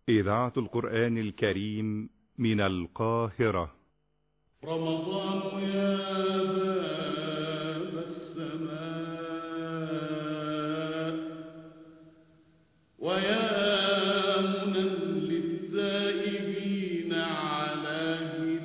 إذاعة القرآن الكريم من القاهرة رمضان يا باب السماء ويا منى للتائبين على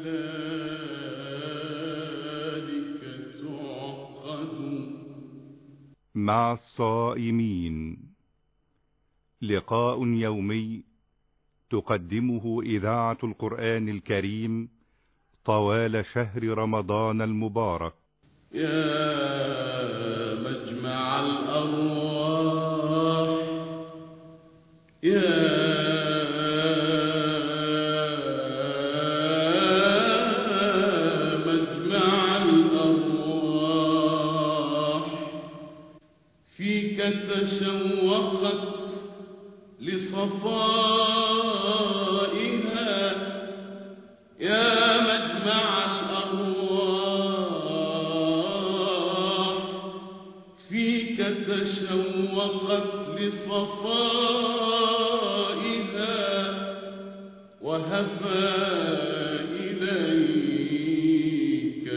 هلالك تعقد مع الصائمين لقاء يومي تقدمه إذاعة القرآن الكريم طوال شهر رمضان المبارك يا مجمع الأرواح يا مجمع الأرواح فيك تشوقت لصفائها يا مجمع الأرواح فيك تشوقت لصفائها وهفى إليك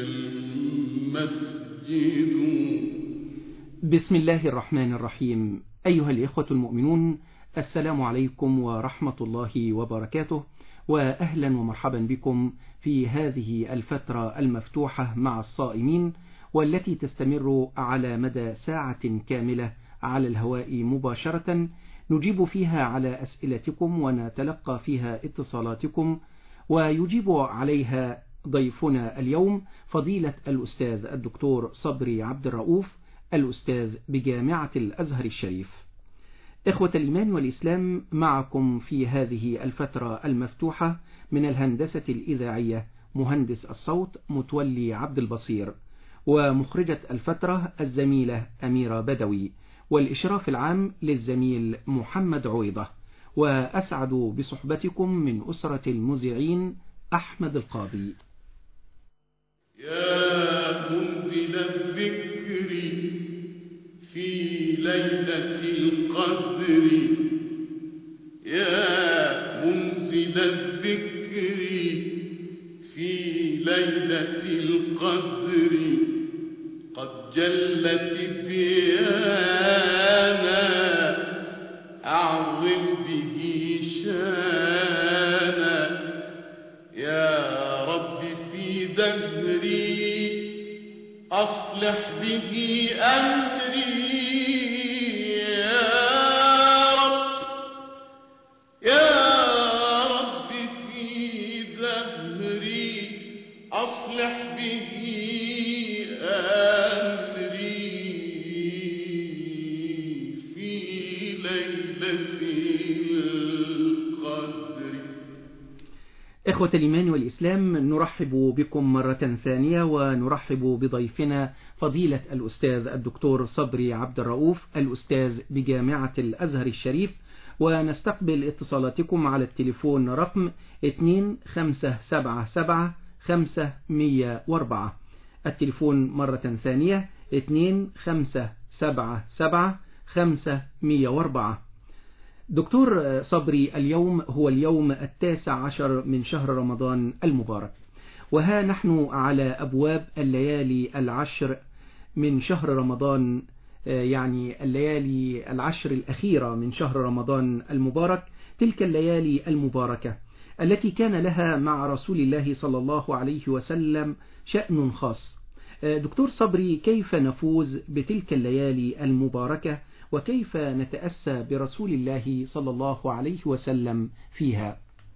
المسجد بسم الله الرحمن الرحيم أيها الإخوة المؤمنون السلام عليكم ورحمة الله وبركاته وأهلا ومرحبا بكم في هذه الفترة المفتوحة مع الصائمين والتي تستمر على مدى ساعة كاملة على الهواء مباشرة نجيب فيها على أسئلتكم ونتلقى فيها اتصالاتكم ويجيب عليها ضيفنا اليوم فضيلة الأستاذ الدكتور صبري عبد الرؤوف الأستاذ بجامعة الأزهر الشريف إخوة الإيمان والإسلام معكم في هذه الفترة المفتوحة من الهندسة الإذاعية مهندس الصوت متولي عبد البصير ومخرجة الفترة الزميلة أميرة بدوي والإشراف العام للزميل محمد عويضة وأسعد بصحبتكم من أسرة المذيعين أحمد القاضي يا منزل الذكر في ليلة القدر يا منزل الذكر في ليلة القدر قد جلت بيانا أعظم به شانا يا رب في دهري أصلح به أمري يا رب يا رب في دهري أصلح به أمري في ليلة القدر إخوة الإيمان والإسلام نرحب بكم مرة ثانية ونرحب بضيفنا فضيلة الأستاذ الدكتور صبري عبد الرؤوف الأستاذ بجامعة الأزهر الشريف ونستقبل اتصالاتكم على التليفون رقم 2577 504 التليفون مرة ثانية 2577 504 دكتور صبري اليوم هو اليوم التاسع عشر من شهر رمضان المبارك وها نحن على أبواب الليالي العشر من شهر رمضان يعني الليالي العشر الأخيرة من شهر رمضان المبارك تلك الليالي المباركة التي كان لها مع رسول الله صلى الله عليه وسلم شأن خاص دكتور صبري كيف نفوز بتلك الليالي المباركة وكيف نتأسى برسول الله صلى الله عليه وسلم فيها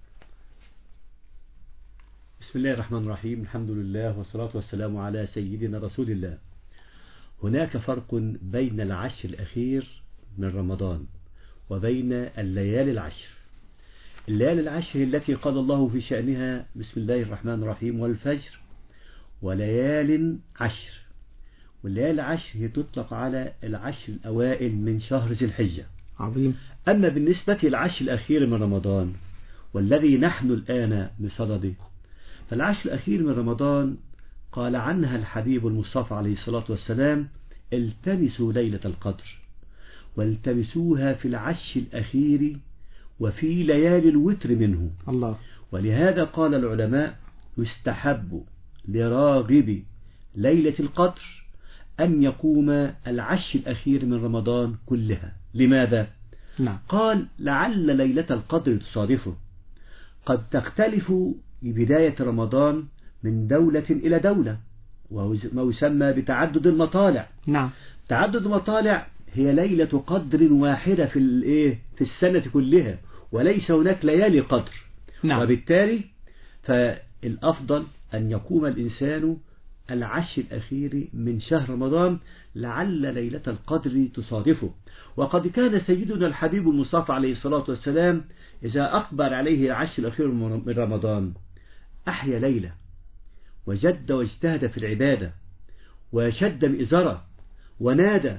بسم الله الرحمن الرحيم الحمد لله والصلاة والسلام على سيدنا رسول الله هناك فرق بين العشر الأخير من رمضان وبين الليالي العشر الليالي العشر التي قال الله في شأنها بسم الله الرحمن الرحيم والفجر وليال عشر والليالي العشر هي تطلق على العشر الأوائل من شهر ذي الحجة عظيم أما بالنسبة للعشر الأخير من رمضان والذي نحن الآن بصدده فالعشر الأخير من رمضان قال عنها الحبيب المصطفى عليه الصلاة والسلام التمسوا ليلة القدر والتمسوها في العش الأخير وفي ليالي الوتر منه الله ولهذا قال العلماء يستحب لراغب ليلة القدر أن يقوم العش الأخير من رمضان كلها لماذا؟ نعم قال لعل ليلة القدر تصادفه قد تختلف بداية رمضان من دولة إلى دولة وهو ما يسمى بتعدد المطالع نعم تعدد المطالع هي ليلة قدر واحدة في الايه في السنة كلها وليس هناك ليالي قدر نعم وبالتالي فالأفضل أن يقوم الإنسان العش الأخير من شهر رمضان لعل ليلة القدر تصادفه وقد كان سيدنا الحبيب المصطفى عليه الصلاة والسلام إذا أقبل عليه العش الأخير من رمضان أحيا ليلة وجد واجتهد في العبادة وشد مئزرة ونادى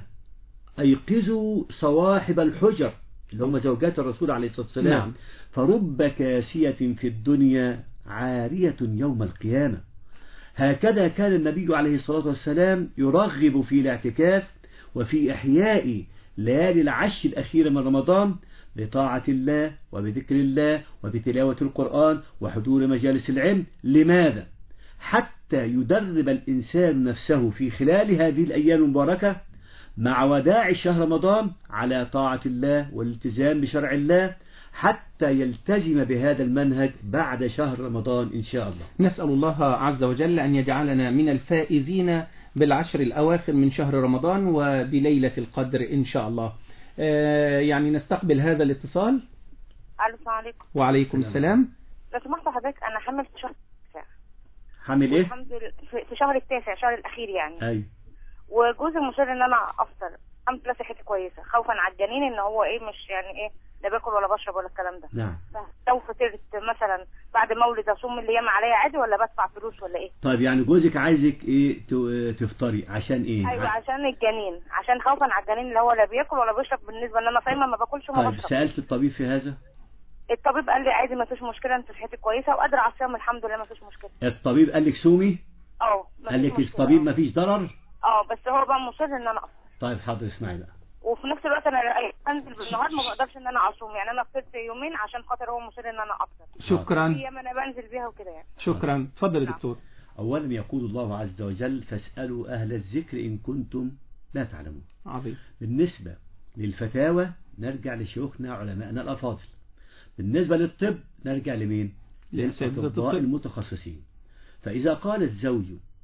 أيقظوا صواحب الحجر اللي هم زوجات الرسول عليه الصلاة والسلام نعم. فرب كاسية في الدنيا عارية يوم القيامة هكذا كان النبي عليه الصلاة والسلام يرغب في الاعتكاف وفي إحياء ليالي العش الأخيرة من رمضان بطاعة الله وبذكر الله وبتلاوة القرآن وحضور مجالس العلم لماذا؟ حتى يدرب الإنسان نفسه في خلال هذه الأيام المباركة مع وداع شهر رمضان على طاعة الله والالتزام بشرع الله حتى يلتزم بهذا المنهج بعد شهر رمضان إن شاء الله نسأل الله عز وجل أن يجعلنا من الفائزين بالعشر الأواخر من شهر رمضان وبليلة القدر إن شاء الله آه، يعني نستقبل هذا الاتصال الو السلام عليكم وعليكم السلام لو سمحت حضرتك انا حامل في شهر التاسع حامل إيه؟ الحمد لله في- في شهر التاسع شهر الاخير يعني أي وجوزي مصر ان انا افطر الحمد لله صحتي كويسه خوفا على الجنين ان هو ايه مش يعني ايه لا باكل ولا بشرب ولا الكلام ده نعم لو فطرت مثلا بعد مولد اصوم الايام عليا عادي ولا بدفع فلوس ولا ايه طيب يعني جوزك عايزك إيه ت- تفطري عشان إيه؟ ايوه عشان الجنين عشان خوفا على الجنين اللي هو لا بياكل ولا بيشرب بالنسبه ان انا صايمه ما باكلش وما طيب بشرب سألت الطبيب في هذا؟ الطبيب قال لي عادي ما فيش مشكله انت صحتك كويسه وقادره على الصيام الحمد لله ما فيش مشكله الطبيب قال لك سومي؟ اه ما قال فيش لك مشكلة. الطبيب ما فيش ضرر؟ اه بس هو بقى مصر ان انا افطر طيب حاضر اسمعي بقى وفي نفس الوقت انا انزل بالنهار ما بقدرش ان انا اصوم يعني انا فطرت يومين عشان خاطر هو مصر ان انا افطر شكرا ايام انا بنزل بيها وكده يعني شكرا تفضل يا دكتور أولا يقول الله عز وجل فاسألوا أهل الذكر إن كنتم لا تعلمون عظيم بالنسبة للفتاوى نرجع لشيوخنا علماءنا الأفاضل بالنسبة للطب نرجع لمين لأساتذة للأطباء الطب. المتخصصين فإذا قال الزوج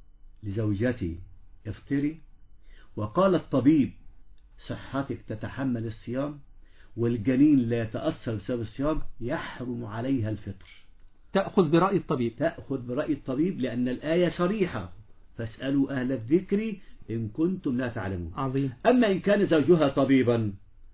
لزوجته افطري وقال الطبيب صحتك تتحمل الصيام والجنين لا يتأثر بسبب الصيام يحرم عليها الفطر تأخذ برأي الطبيب تأخذ برأي الطبيب لأن الآية صريحة فاسألوا أهل الذكر إن كنتم لا تعلمون عظيم أما إن كان زوجها طبيبا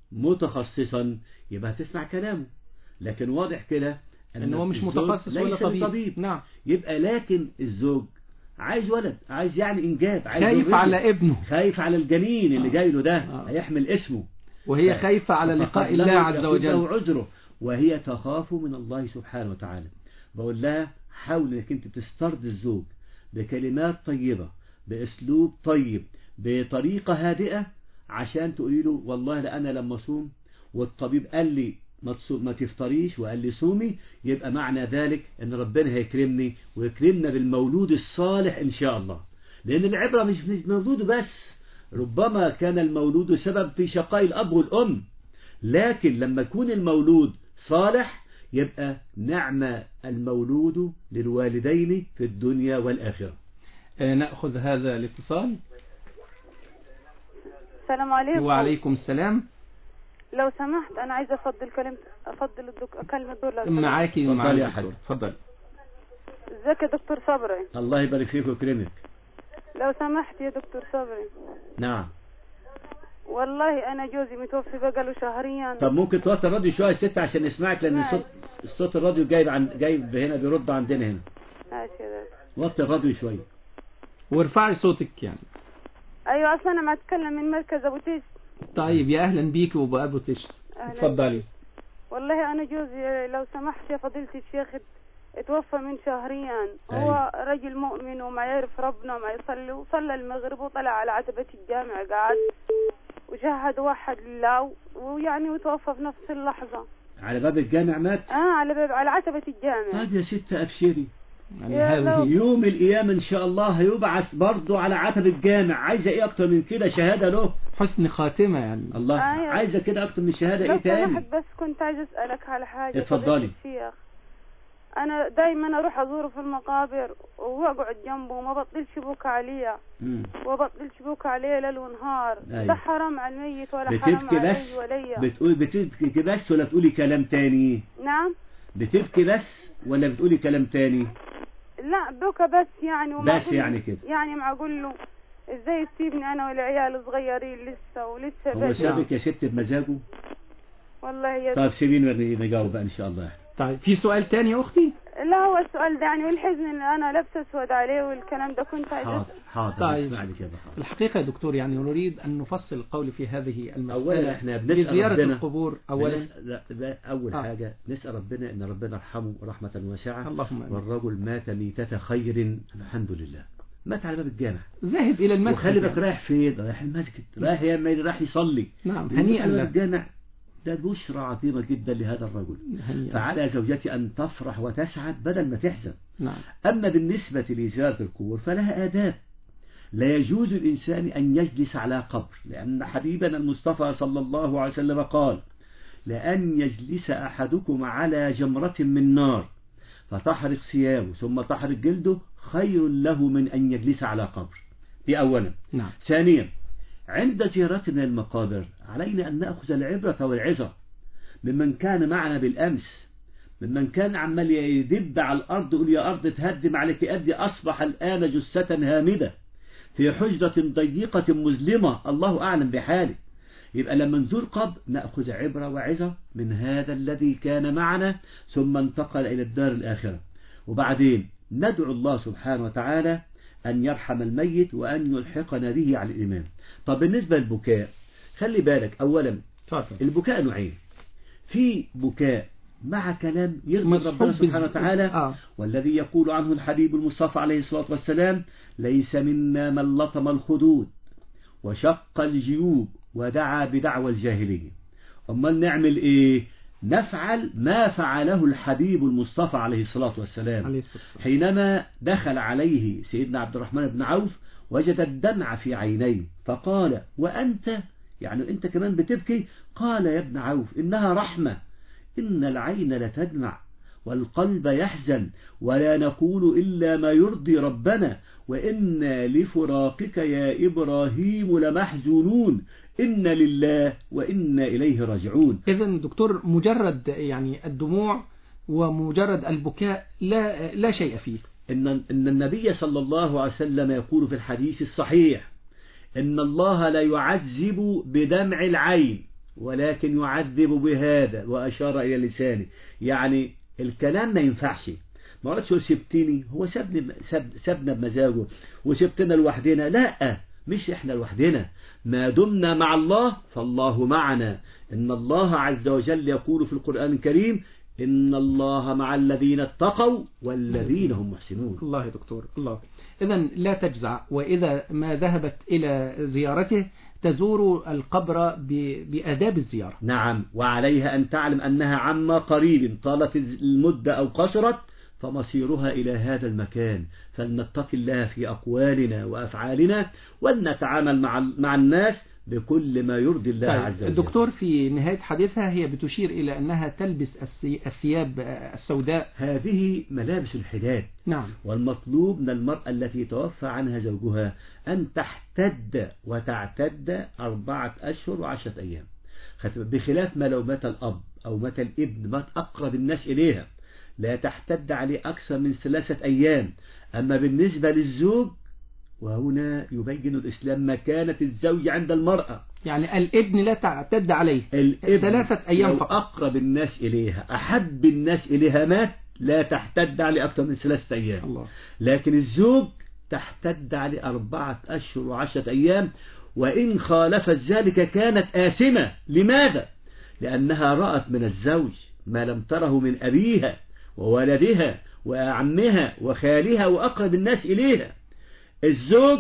متخصصا يبقى تسمع كلامه لكن واضح كده ان هو مش الزوج متخصص ولا ليس طبيب طبيب نعم يبقى لكن الزوج عايز ولد عايز يعني إنجاب عايز خايف ذرية. على ابنه خايف على الجنين اللي آه. جاي له ده آه. هيحمل اسمه وهي ف- خايفة على فقد لقاء له الله عز يكون وجل له عذره وهي تخاف من الله سبحانه وتعالى بقول لها حاول انك انت تسترد الزوج بكلمات طيبة باسلوب طيب بطريقة هادئة عشان تقولي له والله لا انا لما اصوم والطبيب قال لي ما تصوم ما تفطريش وقال لي صومي يبقى معنى ذلك ان ربنا هيكرمني ويكرمنا بالمولود الصالح ان شاء الله لان العبرة مش مش مولود بس ربما كان المولود سبب في شقاء الاب والام لكن لما يكون المولود صالح يبقى نعم المولود للوالدين في الدنيا والآخرة آه، نأخذ هذا الاتصال السلام عليكم وعليكم السلام لو سمحت انا عايزه افضل كلمه افضل الدك... اكلم الدكتور لو سمحت. معاكي اتفضل معاكي يا دكتور. حبيبي. اتفضل ازيك يا دكتور صبري الله يبارك فيك ويكرمك لو سمحت يا دكتور صبري نعم والله انا جوزي متوفي بقاله شهرين طب ممكن توطي الراديو شوية يا ست عشان نسمعك لأن ماشي. الصوت الصوت الراديو جايب عن جايب هنا بيرد عندنا هنا ماشي يا دكتور. وطي الراديو شوية وارفعي صوتك يعني ايوه اصلا انا ما اتكلم من مركز ابو تيس طيب يا اهلا بيك وبأبو تش أهلاً. اتفضلي والله انا جوزي لو سمحت يا فضيله الشيخ اتوفى من شهرين أيوة. هو رجل مؤمن وما يعرف ربنا وما يصلي وصلى المغرب وطلع على عتبة الجامع قعد وشهد وحد لله ويعني وتوفى في نفس اللحظة على باب الجامع مات اه على باب على عتبة الجامع طيب يا ست أبشري يعني يا هذه لو- يوم القيامة إن شاء الله هيبعث برضه على عتب الجامع عايزة إيه أكتر من كده شهادة له حسن خاتمة يعني الله أيوة. عايزة كده أكتر من شهادة لو إيه تاني سمحت بس كنت عايز اسألك على حاجة اتفضلي. فضيلة الشيخ انا دايما اروح ازوره في المقابر واقعد جنبه وما بطلش بوك عليه مم. وبطلش بوك عليه ليل ونهار أيوة. لا حرام على الميت ولا حرام بتبكي علي بس وليا بتقول بتبكي بس ولا بتقولي كلام تاني نعم بتبكي بس ولا بتقولي كلام تاني لا بكى بس يعني وما بس أقول- يعني كده. يعني ما اقول له ازاي تسيبني انا والعيال صغيرين لسه ولسه هو بدري سابك يا ست بمزاجه والله يا طيب سيبيني نجاوب بقى إن شاء الله طيب في سؤال تاني يا أختي لا هو السؤال ده يعني والحزن اللي انا لابسه اسود عليه والكلام ده كنت عايزه حاضر حاضر طيب. اسمعني كده حاضر الحقيقة يا دكتور يعني نريد أن نفصل القول في هذه المسألة أولا إحنا بنسأل لزيارة ربنا القبور أولا بنس- لا لا أول آه. حاجة نسأل ربنا إن ربنا يرحمه رحمة واسعة اللهم آمين. والرجل مات ميتة خير الحمد لله مات على باب الجامع ذاهب إلى المسجد وخلي بالك يعني. رايح فين رايح المسجد رايح يا اما رايح يصلي نعم هنيئا هنيئا على له الجامع ده بشرى عظيمة جدا لهذا الرجل هنيئا فعلى زوجتي أن تفرح وتسعد بدل ما تحزن نعم أما بالنسبة لزيارة القبور فلها آداب لا يجوز الإنسان أن يجلس على قبر لأن حبيبنا المصطفى صلى الله عليه وسلم قال لأن يجلس أحدكم على جمرة من نار فتحرق ثيابه ثم تحرق جلده خير له من أن يجلس على قبر دي أولا نعم ثانيا عند زيارتنا المقابر علينا أن نأخذ العبرة والعظة ممن كان معنا بالأمس ممن كان عمال يدب على الأرض يقول يا أرض تهدم عليك أدي أصبح الآن جثة هامدة في حجرة ضيقة مظلمة الله أعلم بحاله يبقى لما نزور قبر نأخذ عبرة وعظة من هذا الذي كان معنا ثم انتقل إلى الدار الآخرة وبعدين ندعو الله سبحانه وتعالى أن يرحم الميت وأن يلحقنا به على الإيمان طب بالنسبة للبكاء خلي بالك أولا تفضل البكاء نوعين في بكاء مع كلام يغضب مصحوب ربنا سبحانه بال- وتعالى آه. والذي يقول عنه الحبيب المصطفى عليه الصلاة والسلام ليس منا من لطم الخدود وشق الجيوب ودعا بدعوى الجاهلية أمال نعمل إيه نفعل ما فعله الحبيب المصطفى عليه الصلاة والسلام عليه الصلاة والسلام. حينما دخل عليه سيدنا عبد الرحمن بن عوف وجد الدمع في عينيه فقال وأنت يعني أنت كمان بتبكي قال يا ابن عوف إنها رحمة إن العين لتدمع والقلب يحزن ولا نقول إلا ما يرضي ربنا وإنا لفراقك يا إبراهيم لمحزونون إن لله وإنا إليه راجعون إذا دكتور مجرد يعني الدموع ومجرد البكاء لا لا شيء فيه إن, إن النبي صلى الله عليه وسلم يقول في الحديث الصحيح إن الله لا يعذب بدمع العين ولكن يعذب بهذا وأشار إلى لسانه يعني الكلام ما ينفعش ما قالش هو سبتني هو سابني ساب سابنا بمزاجه وسبتنا لوحدنا لا مش احنا لوحدنا ما دمنا مع الله فالله معنا إن الله عز وجل يقول في القرآن الكريم إن الله مع الذين اتقوا والذين هم محسنون الله يا دكتور الله إذا لا تجزع وإذا ما ذهبت إلى زيارته تزور القبر ب- بآداب الزيارة نعم وعليها أن تعلم أنها عما قريب طالت المدة أو قصرت فمصيرها إلى هذا المكان فلنتق الله في أقوالنا وأفعالنا ولنتعامل مع مع الناس بكل ما يرضي الله عز طيب وجل الدكتور في نهاية حديثها هي بتشير إلى أنها تلبس السي- الثياب السوداء هذه ملابس الحداد نعم والمطلوب من المرأة التي توفى عنها زوجها أن تحتد وتعتد أربعة أشهر وعشرة أيام خدت- بخلاف ما لو مات الأب أو مات الابن مات أقرب الناس إليها لا تحتد عليه أكثر من ثلاثة أيام أما بالنسبة للزوج وهنا يبين الإسلام مكانة الزوج عند المرأة يعني الابن لا تعتد عليه الابن ثلاثة أيام لو فقط أقرب الناس إليها أحب الناس إليها مات لا تحتد عليه أكثر من ثلاثة أيام الله لكن الزوج تحتد عليه أربعة أشهر وعشرة أيام وإن خالفت ذلك كانت آثمة لماذا؟ لأنها رأت من الزوج ما لم تره من أبيها وولدها وعمها وخالها وأقرب الناس إليها الزوج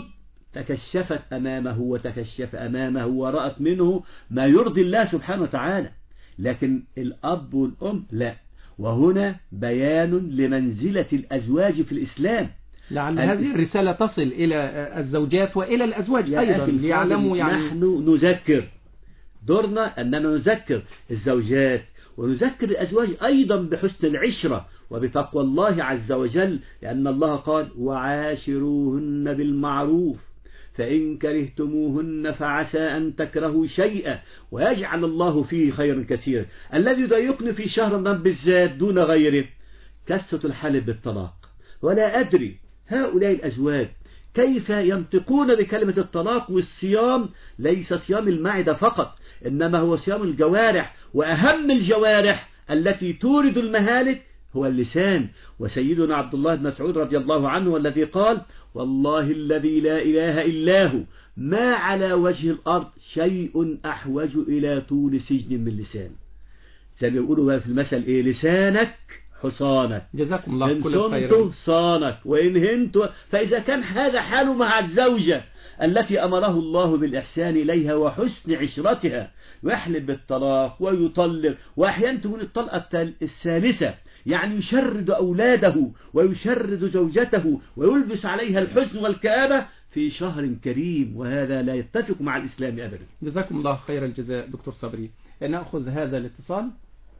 تكشفت أمامه وتكشف أمامه ورأت منه ما يرضي الله سبحانه وتعالى لكن الأب والأم لا وهنا بيان لمنزلة الأزواج في الإسلام لعل ال- هذه الرسالة تصل إلى الزوجات وإلى الأزواج يا أيضا أخي الفاضل، ليعلموا يعني نحن نذكر دورنا أننا نذكر الزوجات ونذكر الأزواج أيضا بحسن العشرة وبتقوى الله عز وجل لأن الله قال وعاشروهن بالمعروف فإن كرهتموهن فعسى أن تكرهوا شيئا ويجعل الله فيه خيرا كثيرا الذي يضايقني في شهر رمضان بالذات دون غيره كثرة الحلف بالطلاق ولا أدري هؤلاء الأزواج كيف ينطقون بكلمة الطلاق والصيام ليس صيام المعدة فقط إنما هو صيام الجوارح وأهم الجوارح التي تورد المهالك هو اللسان وسيدنا عبد الله بن مسعود رضي الله عنه والذي قال والله الذي لا إله إلا هو ما على وجه الأرض شيء أحوج إلى طول سجن من لسان زي ما بيقولوا بقى في المثل إيه لسانك حصانك جزاكم الله إن كل صمت خير صانك وإن هنت فإذا كان هذا حاله مع الزوجة التي أمره الله بالإحسان إليها وحسن عشرتها ويحلف بالطلاق ويطلق وأحيانا تكون الطلقة التال- الثالثة يعني يشرد أولاده ويشرد زوجته ويلبس عليها الحزن والكآبة في شهر كريم وهذا لا يتفق مع الإسلام أبدا جزاكم الله خير الجزاء دكتور صبري نأخذ هذا الاتصال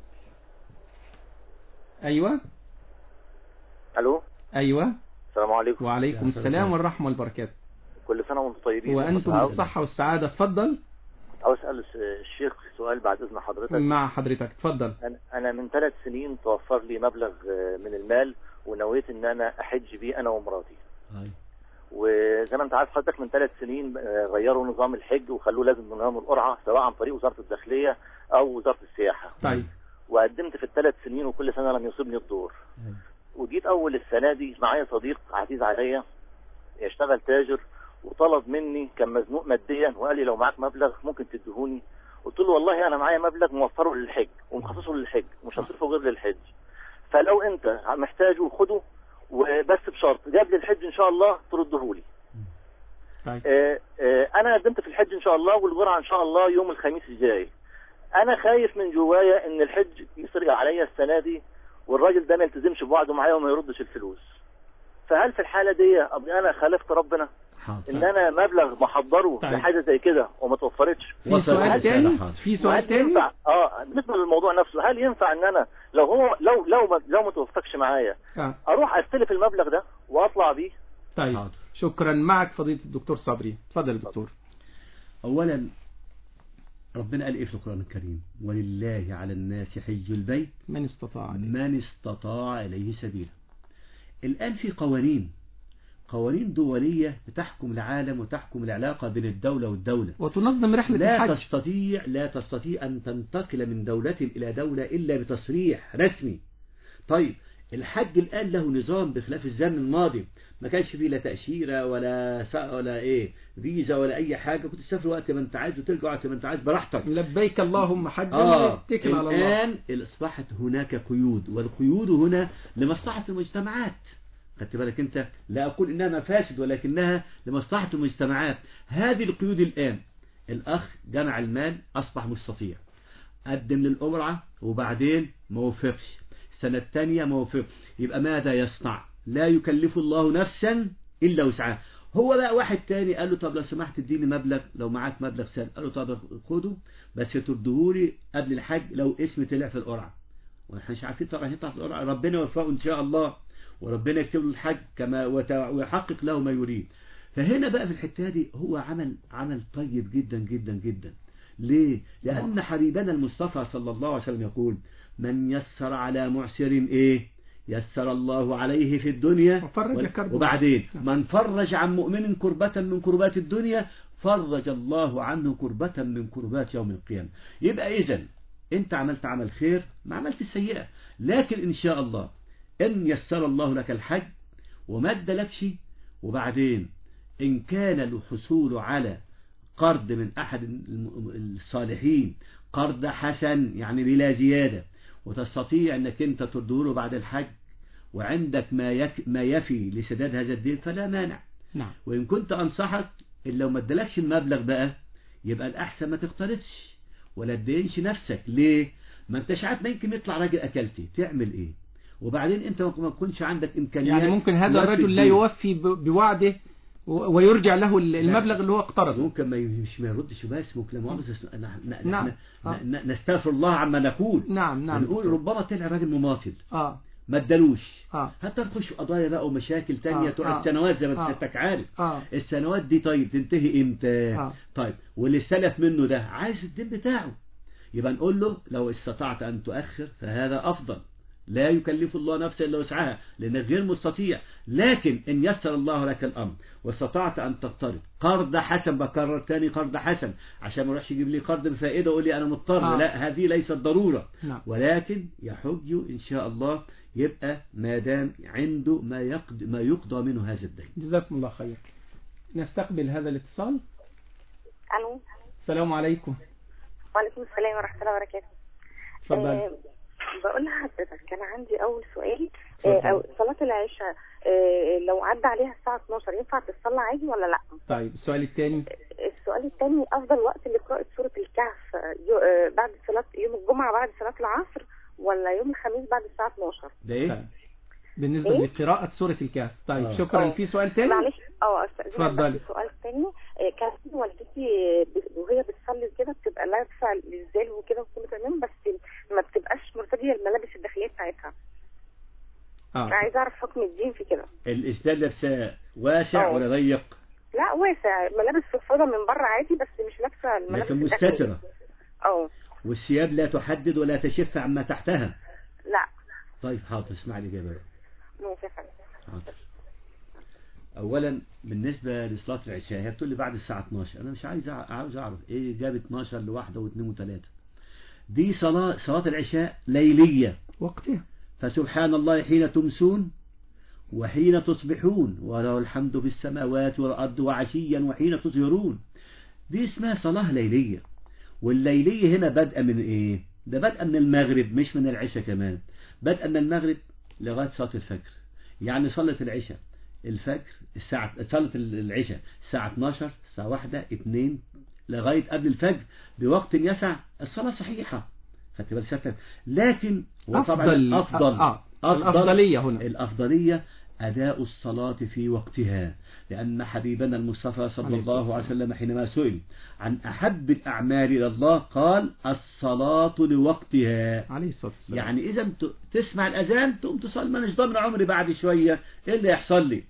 أيوة الو أيوة السلام عليكم وعليكم السلام والرحمة والبركات كل سنه وانتم طيبين وأنتم عاوز بالصحة والسعادة اتفضل عاوز اسال الس- الشيخ سؤال بعد اذن حضرتك مع حضرتك اتفضل أنا- انا من ثلاث سنين توفر لي مبلغ آه، من المال ونويت ان انا احج بيه انا ومراتي وزي ما انت عارف حضرتك من ثلاث سنين آه، غيروا نظام الحج وخلوه لازم نظام القرعه سواء عن طريق وزاره الداخليه او وزاره السياحه طيب وقدمت في الثلاث سنين وكل سنه لم يصيبني الدور وجيت اول السنه دي معايا صديق عزيز عليا يشتغل تاجر وطلب مني كان مزنوق ماديا وقال لي لو معاك مبلغ ممكن تديهوني قلت له والله انا معايا مبلغ موفره للحج ومخصصه للحج ومش هصرفه غير للحج فلو انت محتاجه خده وبس بشرط جاب لي الحج ان شاء الله تردهولي طيب آه، آه، انا قدمت في الحج ان شاء الله والجرعه ان شاء الله يوم الخميس الجاي انا خايف من جوايا ان الحج يسرق عليا السنه دي والراجل ده ما يلتزمش بوعده معايا وما يردش الفلوس فهل في الحاله دي ابقى انا خالفت ربنا ان انا مبلغ محضره طيب. لحاجه زي كده وما توفرتش في وصل سؤال الرسالة تاني حاضر. في سؤال وهل تاني ينفع اه بالنسبه للموضوع نفسه هل ينفع ان انا لو هو لو لو ما لو ما توفقش معايا آه. اروح استلف المبلغ ده واطلع بيه طيب حاضر. شكرا معك فضيلة الدكتور صبري اتفضل يا دكتور أولا ربنا قال إيه في القرآن الكريم ولله على الناس حج البيت من استطاع من استطاع إليه سبيلا الآن في قوانين قوانين دولية بتحكم العالم وتحكم العلاقة بين الدولة والدولة وتنظم رحلة لا الحج تستطيع لا تستطيع أن تنتقل من دولة إلى دولة إلا بتصريح رسمي طيب الحج الآن له نظام بخلاف الزمن الماضي ما كانش فيه لا تأشيرة ولا سا ولا إيه فيزا ولا أي حاجة كنت تسافر وقت ما أنت عايز وترجع وقت ما أنت عايز براحتك لبيك اللهم حجا آه واتكل على الله الآن أصبحت هناك قيود والقيود هنا لمصلحة المجتمعات خدت بالك أنت لا أقول إنها مفاسد ولكنها لمصلحة المجتمعات هذه القيود الآن الأخ جمع المال أصبح مستطيع قدم للقرعة وبعدين ما وفقش السنة الثانية ما وفقش يبقى ماذا يصنع لا يكلف الله نفسا إلا وسعها هو بقى واحد تاني قال له طب لو سمحت اديني مبلغ لو معاك مبلغ سنة قال له طب خده بس تردهولي قبل الحج لو اسمي طلع في القرعة واحنا مش عارفين طبعا هيطلع في القرعة ربنا يوفقه ان شاء الله وربنا يكتب له الحج كما وت- ويحقق له ما يريد فهنا بقى في الحتة دي هو عمل عمل طيب جدا جدا جدا ليه؟ لأن حبيبنا المصطفى صلى الله عليه وسلم يقول من يسر على معسر إيه؟ يسر الله عليه في الدنيا وفرج وال- كربه. وبعدين من فرج عن مؤمن كربة من كربات الدنيا فرج الله عنه كربة من كربات يوم القيامة يبقى إذا أنت عملت عمل خير ما عملت السيئة لكن إن شاء الله إن يسر الله لك الحج وما ادلكش وبعدين إن كان الحصول على قرض من أحد الم- الصالحين قرض حسن يعني بلا زيادة وتستطيع أنك أنت تردهله بعد الحج وعندك ما يك ما يفي لسداد هذا الدين فلا مانع نعم وإن كنت أنصحك إن لو ما ادلكش المبلغ بقى يبقى الأحسن ما تقترضش ولا تدينش نفسك ليه؟ ما انتش عارف ما يمكن يطلع راجل اكلتي تعمل ايه وبعدين انت ما تكونش عندك امكانيات يعني ممكن هذا توفي الرجل لا الدين. يوفي ب- بوعده و- ويرجع له ال- المبلغ اللي هو اقترضه ممكن ما مش ما يردش بس ممكن لا مؤاخذة ن- ن- نعم. ن- آه. ن- نستغفر الله عما نقول نعم نعم نقول ربما طلع راجل مماطل اه ما ادالوش اه حتى نخش في قضايا بقى ومشاكل تانية آه، تقعد آه، سنوات زي ما آه. سيادتك عارف اه السنوات دي طيب تنتهي امتى آه. طيب واللي سلف منه ده عايز الدين بتاعه يبقى نقول له لو استطعت ان تؤخر فهذا افضل لا يكلف الله نفسا الا وسعها لانك غير مستطيع لكن ان يسر الله لك الامر واستطعت ان تقترض قرض حسن بكرر تاني قرض حسن عشان ما يروحش يجيب لي قرض بفائده ويقول لي انا مضطر آه. لا هذه ليست ضروره نعم ولكن يحج ان شاء الله يبقى ما دام عنده ما يقضي ما يقضى منه هذا الدين جزاكم الله خير نستقبل هذا الاتصال الو السلام عليكم وعليكم السلام ورحمه الله وبركاته اتفضل آه، بقول لحضرتك كان عندي اول سؤال اتفضل. آه، أو- صلاه العشاء آه، لو عدى عليها الساعه 12 ينفع تصلى عادي ولا لا طيب السؤال الثاني السؤال الثاني افضل وقت لقراءه سوره الكهف آه، يو- آه، بعد صلاه يوم الجمعه بعد صلاه العصر ولا يوم الخميس بعد الساعه 12 ده ايه طيب. بالنسبة إيه؟ لقراءة سورة الكهف طيب آه. شكرا آه. في سؤال ثاني معلش اه استاذنك اتفضلي. بس السؤال الثاني آه، كانت والدتي ب- وهي بتصلي كده بتبقى لابسه الازاز وكده وكله تمام بس ما بتبقاش مرتديه الملابس الداخليه بتاعتها اه عايزه اعرف حكم الدين في كده الإسدال لابساه واسع آه. ولا ضيق لا واسع ملابس فضفاضه من بره عادي بس مش لابسه الملابس لكن الداخلية. مستترة اه والثياب لا تحدد ولا تشف عما تحتها لا طيب حاضر اسمع الإجابة بقى. ماشي يا فندم حاضر أولا بالنسبة لصلاة العشاء هي بتقول لي بعد الساعة 12 أنا مش عايز أع- عاوز أعرف إيه جاب 12 لواحدة واثنين وثلاثة دي صلاة صلاة العشاء ليلية وقتها فسبحان الله حين تمسون وحين تصبحون وله الحمد في السماوات والأرض وعشيا وحين تظهرون دي اسمها صلاة ليلية والليلية هنا بدء من ايه ده بدء من المغرب مش من العشاء كمان بدء من المغرب لغاية صلاة الفجر يعني صلاة العشاء الفجر الساعة صلاة العشاء الساعة 12 الساعة 1 2 لغاية قبل الفجر بوقت يسع الصلاة صحيحة خدت بالك سيادتك لكن وطبعا أفضل أفضل آه. الأفضلية هنا الأفضلية أداء الصلاة في وقتها لأن حبيبنا المصطفى صلى عليه الصلاة الله عليه وسلم حينما سئل عن أحب الأعمال إلى الله قال الصلاة لوقتها عليه الصلاة والسلام يعني إذا ت- تسمع الأذان تقوم تصلي ما مش ضامن عمري بعد شوية إيه اللي يحصل لي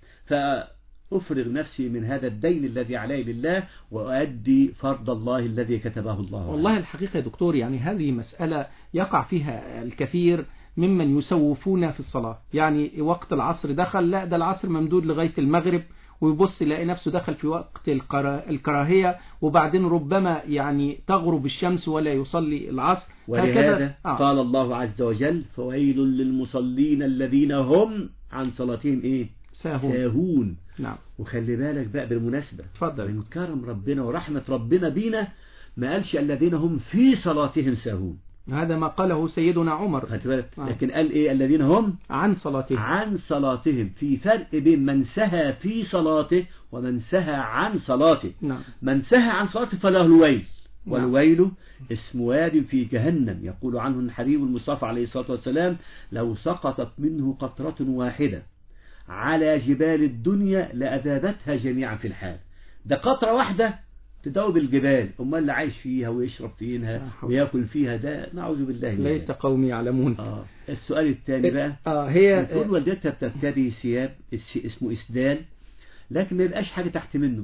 فأفرغ نفسي من هذا الدين الذي علي لله وأؤدي فرض الله الذي كتبه الله علي. والله الحقيقة يا دكتور يعني هذه مسألة يقع فيها الكثير ممن يسوفون في الصلاة يعني وقت العصر دخل لا ده العصر ممدود لغاية المغرب ويبص يلاقي نفسه دخل في وقت الكرا- الكراهية وبعدين ربما يعني تغرب الشمس ولا يصلي العصر ولهذا آه. قال الله عز وجل فويل للمصلين الذين هم عن صلاتهم ايه ساهون ساهون نعم وخلي بالك بقى بالمناسبة اتفضل. من كرم ربنا ورحمة ربنا بينا ما قالش الذين هم في صلاتهم ساهون هذا ما قاله سيدنا عمر خدت بالك آه. لكن قال ايه الذين هم عن صلاته عن صلاتهم في فرق بين من سهى في صلاته ومن سهى عن صلاته نعم من سهى عن صلاته فله الويل نعم. والويل اسم واد في جهنم يقول عنه الحبيب المصطفى عليه الصلاة والسلام لو سقطت منه قطرة واحدة على جبال الدنيا لأذابتها جميعا في الحال ده قطرة واحدة تدوب الجبال أمال اللي عايش فيها ويشرب لا فيها حول. ويأكل فيها ده نعوذ بالله من ليس ذلك. قومي يعلمون آه. السؤال الثاني بقى آه هي بتقول والدتها بترتدي ثياب اس- اسمه إسدال لكن ما يبقاش حاجة تحت منه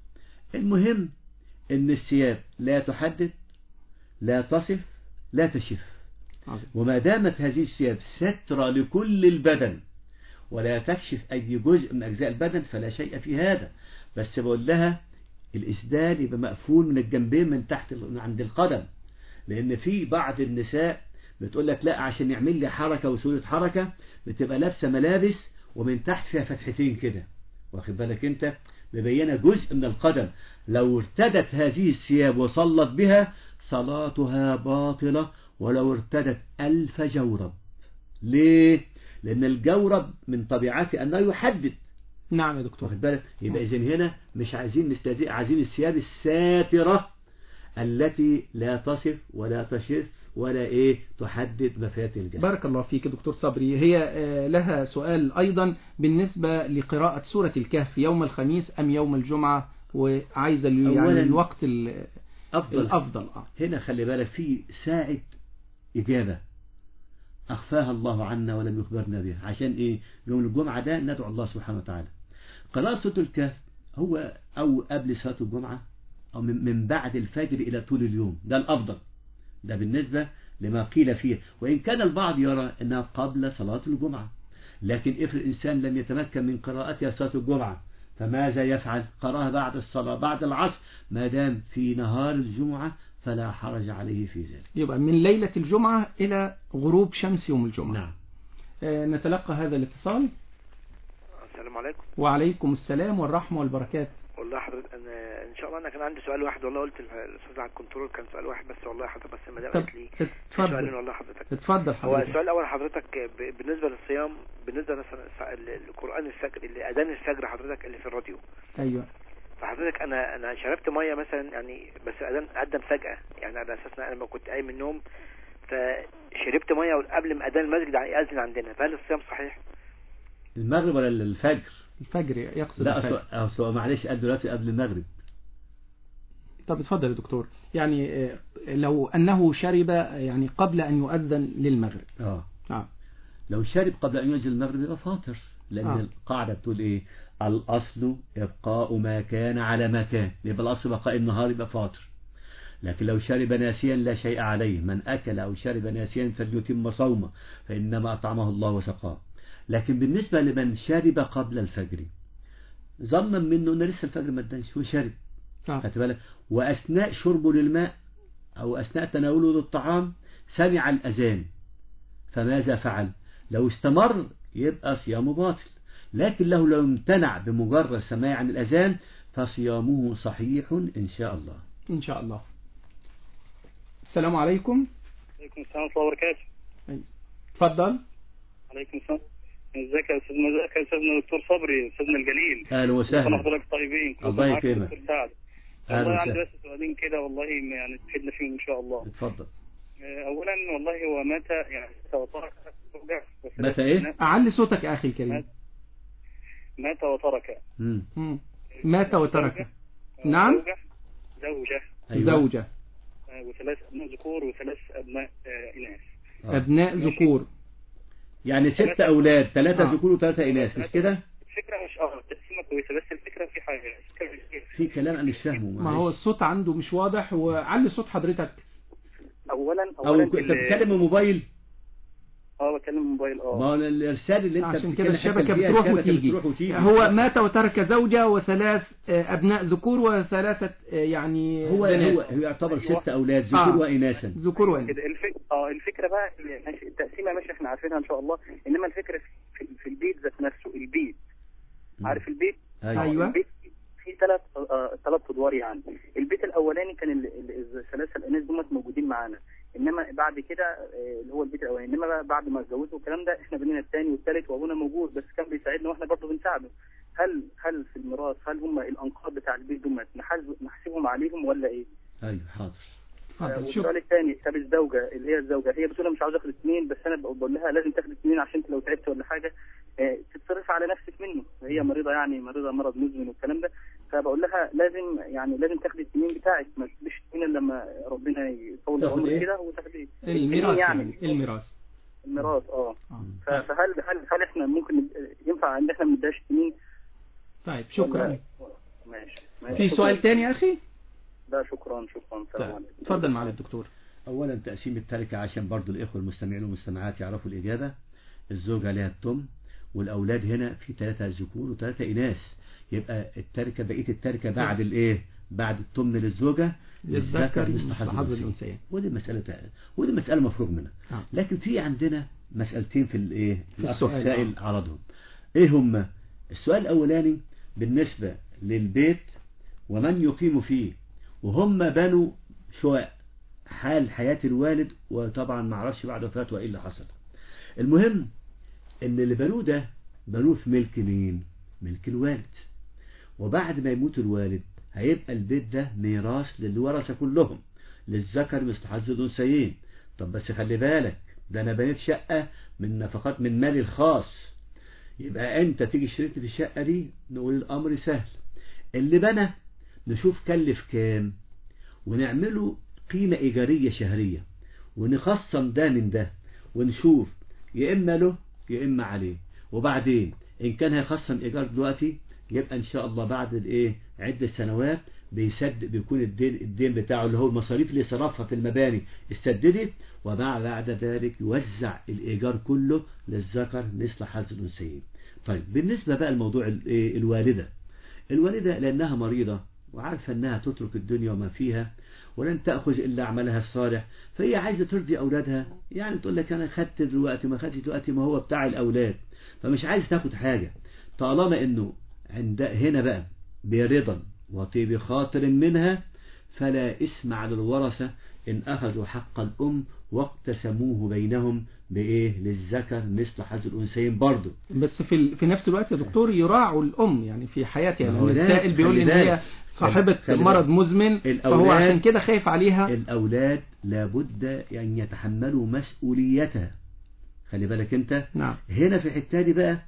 المهم ان الثياب لا تحدد لا تصف لا تشف عظيم. وما دامت هذه الثياب سترة لكل البدن ولا تكشف أي جزء من أجزاء البدن فلا شيء في هذا بس بقول لها الإسدال يبقى مقفول من الجنبين من تحت ال- من عند القدم لأن في بعض النساء بتقول لك لا عشان يعمل لي حركة وصورة حركة بتبقى لابسة ملابس ومن تحت فيها فتحتين كده واخد بالك انت مبينة جزء من القدم لو ارتدت هذه الثياب وصلت بها صلاتها باطلة ولو ارتدت ألف جورب ليه؟ لأن الجورب من طبيعته أنه يحدد نعم يا دكتور واخد بالك يبقى إذن هنا مش عايزين نستهزئ عايزين الثياب الساترة التي لا تصف ولا تشف ولا ايه تحدد مفاتيح الجسد بارك الله فيك دكتور صبري هي آه، لها سؤال أيضا بالنسبة لقراءة سورة الكهف يوم الخميس أم يوم الجمعة وعايزة ال- يعني أولاً الوقت ال- افضل الأفضل آه. هنا خلي بالك في ساعة إجابة أخفاها الله عنا ولم يخبرنا بها عشان إيه يوم الجمعة ده ندعو الله سبحانه وتعالى قراءة سورة الكهف هو أو قبل صلاة الجمعة أو من من بعد الفجر إلى طول اليوم ده الأفضل ده بالنسبة لما قيل فيه وإن كان البعض يرى أنها قبل صلاة الجمعة لكن افرض الإنسان لم يتمكن من قراءتها صلاة الجمعة فماذا يفعل قراها بعد الصلاة بعد العصر ما دام في نهار الجمعة فلا حرج عليه في ذلك يبقى من ليلة الجمعة إلى غروب شمس يوم الجمعة نعم آه، نتلقى هذا الاتصال السلام عليكم وعليكم السلام والرحمة والبركات والله حضرتك انا ان شاء الله انا كان عندي سؤال واحد والله قلت للاستاذ على الكنترول كان سؤال واحد بس والله حضرتك بس المدام طب قالت لي في سؤالين اتفضل والله حضرتك اتفضل هو حضرتك السؤال الاول حضرتك ب- بالنسبه للصيام بالنسبه مثلا الساعة- ال- القران الفجر اللي اذان الفجر حضرتك اللي في الراديو أيوة فحضرتك انا انا شربت ميه مثلا يعني بس اذان قدم فجاه يعني على اساس إن انا لما كنت قايم من النوم فشربت ميه قبل ما اذان المسجد يأذن عندنا فهل الصيام صحيح؟ المغرب ولا الفجر الفجر يقصد لا الفجر أصل- أصل معلش قال دلوقتي قبل المغرب طب اتفضل يا دكتور يعني آه، لو أنه شرب يعني قبل أن يؤذن للمغرب اه آه. لو شرب قبل أن ينزل المغرب يبقى فاطر لأن آه. القاعدة بتقول إيه الأصل إبقاء ما كان على ما كان يبقى الأصل بقاء النهار يبقى فاطر لكن لو شرب ناسيا لا شيء عليه من أكل أو شرب ناسيا فليتم صومه فإنما أطعمه الله وسقاه لكن بالنسبة لمن شرب قبل الفجر ظنا منه أن لسه الفجر ما ادانش وشرب آه. خدت بالك وأثناء شربه للماء أو أثناء تناوله للطعام سمع الأذان فماذا فعل لو استمر يبقى صيامه باطل لكن له لو امتنع بمجرد سماع عن الأذان فصيامه صحيح إن شاء الله إن شاء الله السلام عليكم عليكم السلام ورحمة الله وبركاته اتفضل عليكم السلام ازيك يا استاذ ازيك يا استاذنا دكتور صبري استاذنا الجليل أهلا كل وسهلا حضرتك طيبين كل الله معاك يكرمك. دكتور سعد أهلا والله عندي وسهلا بس سؤالين كده والله يعني تفيدنا فيهم ان شاء الله اتفضل آه، اولا والله هو متى يعني وترك زوجة وثلاث متى إيه؟ أبناء. أعلي صوتك يا أخي الكريم مات وترك مم. مم. مات وترك زوجة. نعم. زوجة زوجة أيوة. زوجة آه، وثلاث ابناء ذكور وثلاث ابناء آه، اناث آه. أبناء ذكور يعني ست أولاد ثلاثة آه. ذكور وثلاثة إناث مش كده الفكرة مش اه التقسيمة كويسة بس الفكرة في حاجة الفكرة في- في كلام أنا مش فاهمه ما هو معلش. الصوت عنده مش واضح وعلي صوت حضرتك اولا أو اولا أنت ال- بتتكلم من موبايل اه بتكلم موبايل ما اه هو الإرسال اللي أنت عشان بتتكلم كده حتى الشبكة فيها بتروح الشبكة وتيجي بتروح وتيجي هو مات وترك زوجة وثلاث آه، أبناء ذكور وثلاثة آه، يعني هو بنات. هو هو يعتبر أيوة. ست أولاد ذكور آه. وإناثا ذكور وإناث كده الفكرة اه الفكرة بقى اللي- ماشي التقسيمة ماشي احنا عارفينها ان شاء الله انما الفكرة في, في, في البيت ذات نفسه البيت عارف البيت أيوة. البيت فيه ثلاث ثلاث ادوار يعني البيت الاولاني كان ال- ال- الثلاثه الاناث دول موجودين معانا انما بعد كده آه، اللي هو البيت الاولاني انما بقى بعد ما اتجوزوا والكلام ده احنا بنينا الثاني والثالث وابونا موجود بس كان بيساعدنا واحنا برضه بنساعده هل هل في الميراث هل هم الانقاض بتاع البيت دول نحاسب- نحسبهم عليهم ولا ايه؟ أيوه حاضر اتفضل شوف والسؤال الثاني طب الزوجه اللي هي الزوجه هي بتقول أنا مش عاوزه اخد اثنين بس انا بقول لها لازم تاخد اثنين عشان انت لو تعبت ولا حاجه آه، تتصرف على نفسك منه وهي مريضه يعني مريضه مرض مزمن والكلام ده فبقول لها لازم يعني لازم تاخدي الاثنين بتاعك ما تسيبيش الاثنين إلا لما ربنا يطول تاخد عمرك إيه؟ كده وتاخدي الميراث يعني يعني الميراث الميراث اه آه. ف- فهل هل هل احنا ممكن ند- ينفع ان احنا ما نديهاش اثنين طيب شكرا ماشي ماشي في شكراً. سؤال تاني يا أخي لا شكرا شكرا السلام طيب عليكم اتفضل معالي الدكتور أولا تقسيم التركة عشان برضو الإخوة المستمعين والمستمعات يعرفوا الإجابة الزوجة لها التم والأولاد هنا في ثلاثة ذكور وثلاثة إناث يبقى التركة بقية التركة بعد الإيه بعد التمن للزوجة للذكر مثل مثل حظ الأنثيين ودي مسألة ودي مسألة مفروغ منها آه. لكن في عندنا مسألتين في الإيه في الأخ السؤال، السائل آه. عرضهم إيه هما السؤال الأولاني بالنسبة للبيت ومن يقيم فيه وهم بنوا شقق حال حياة الوالد وطبعا ما اعرفش بعد وفاته ايه اللي حصل المهم ان اللي بنوه ده بنوه في ملك مين ملك الوالد وبعد ما يموت الوالد هيبقى البيت ده ميراث للي ورثه كلهم للذكر مثل حظ الانثيين طب بس خلي بالك ده انا بنيت شقة من نفقات من مالي الخاص يبقى انت تيجي شريكة في الشقة دي نقول الامر سهل اللي بنى نشوف كلف كام ونعمله قيمة ايجارية شهرية ونخصم ده من ده ونشوف يا اما له يا اما عليه وبعدين ان كان هيخصم ايجار دلوقتي يبقى ان شاء الله بعد الايه عدة سنوات بيسدد بيكون الدين الدين بتاعه اللي هو المصاريف اللي صرفها في المباني استددت وبعد ذلك يوزع الايجار كله للذكر مثل حظ الانثيين طيب بالنسبة بقى لموضوع الإيه؟ الوالدة الوالدة لأنها مريضة وعارفة أنها تترك الدنيا وما فيها ولن تأخذ إلا عملها الصالح فهي عايزة ترضي أولادها يعني تقول لك أنا خدت دلوقتي ما خدت دلوقتي ما هو بتاع الأولاد فمش عايز تاخد حاجة طالما أنه عند هنا بقى برضا وطيب خاطر منها فلا اسم على الورثة إن أخذوا حق الأم واقتسموه بينهم بإيه للذكر مثل حظ الأنثيين برضه بس في ال... في نفس الوقت يا دكتور يراعوا الأم يعني في حياتها ما هو يعني لا، السائل بيقول خلي إن هي بالك. صاحبة خلي مرض بالك. مزمن فهو الأولاد- عشان كده خايف عليها الأولاد لابد أن يتحملوا مسؤوليتها خلي بالك أنت نعم هنا في الحتة دي بقى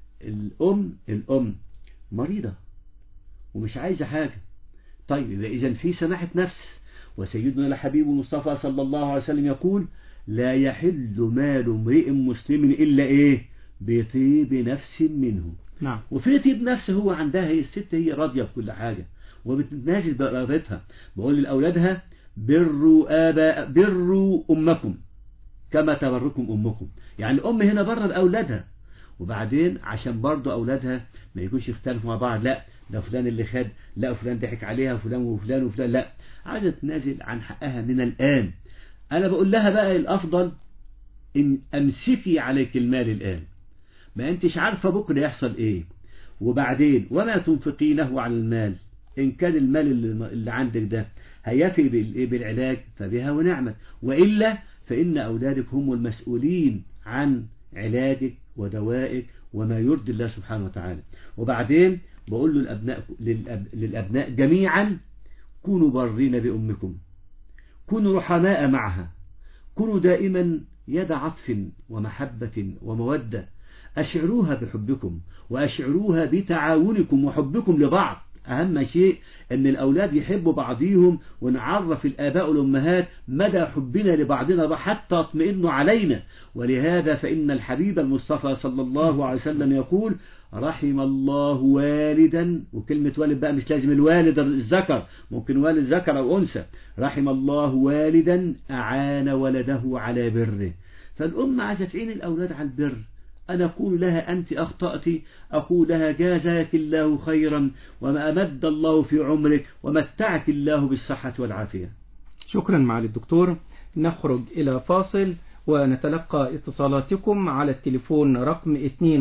الأم الأم مريضة ومش عايزة حاجة طيب يبقى إذا في سماحة نفس وسيدنا الحبيب المصطفى صلى الله عليه وسلم يقول لا يحل مال امرئ مسلم إلا إيه بطيب نفس منه نعم وفي طيب نفس هو عندها هي الست هي راضية بكل حاجة وبتنازل بإرادتها بقول لأولادها بروا آباء بروا أمكم كما تبركم أمكم يعني الأم هنا بره لأولادها وبعدين عشان برضه أولادها ما يكونش يختلفوا مع بعض لا ده فلان اللي خد لا فلان ضحك عليها فلان وفلان وفلان لا عايزة تنازل عن حقها من الآن أنا بقول لها بقى الأفضل إن أمسكي عليك المال الآن ما أنتش عارفة بكرة يحصل إيه وبعدين وما تنفقينه على المال إن كان المال اللي اللي عندك ده هيفي بال- بالعلاج فبها ونعمت وإلا فإن أولادك هم المسؤولين عن علاجك ودوائك وما يرضي الله سبحانه وتعالى وبعدين بقول له الأبناء للأب للأبناء جميعا كونوا بارين بأمكم كونوا رحماء معها كونوا دائما يد عطف ومحبة ومودة أشعروها بحبكم وأشعروها بتعاونكم وحبكم لبعض أهم شيء أن الأولاد يحبوا بعضهم ونعرف الآباء والأمهات مدى حبنا لبعضنا حتى يطمئنوا علينا ولهذا فإن الحبيب المصطفى صلى الله عليه وسلم يقول رحم الله والدا وكلمة والد بقى مش لازم الوالد الذكر ممكن والد ذكر أو أنثى رحم الله والدا أعان ولده على بره فالأم عايزة تعين الأولاد على البر أنا أقول لها أنت أخطأت أقول لها جازاك الله خيرا وما أمد الله في عمرك ومتعك الله بالصحة والعافية شكرا معالي الدكتور نخرج إلى فاصل ونتلقى اتصالاتكم على التليفون رقم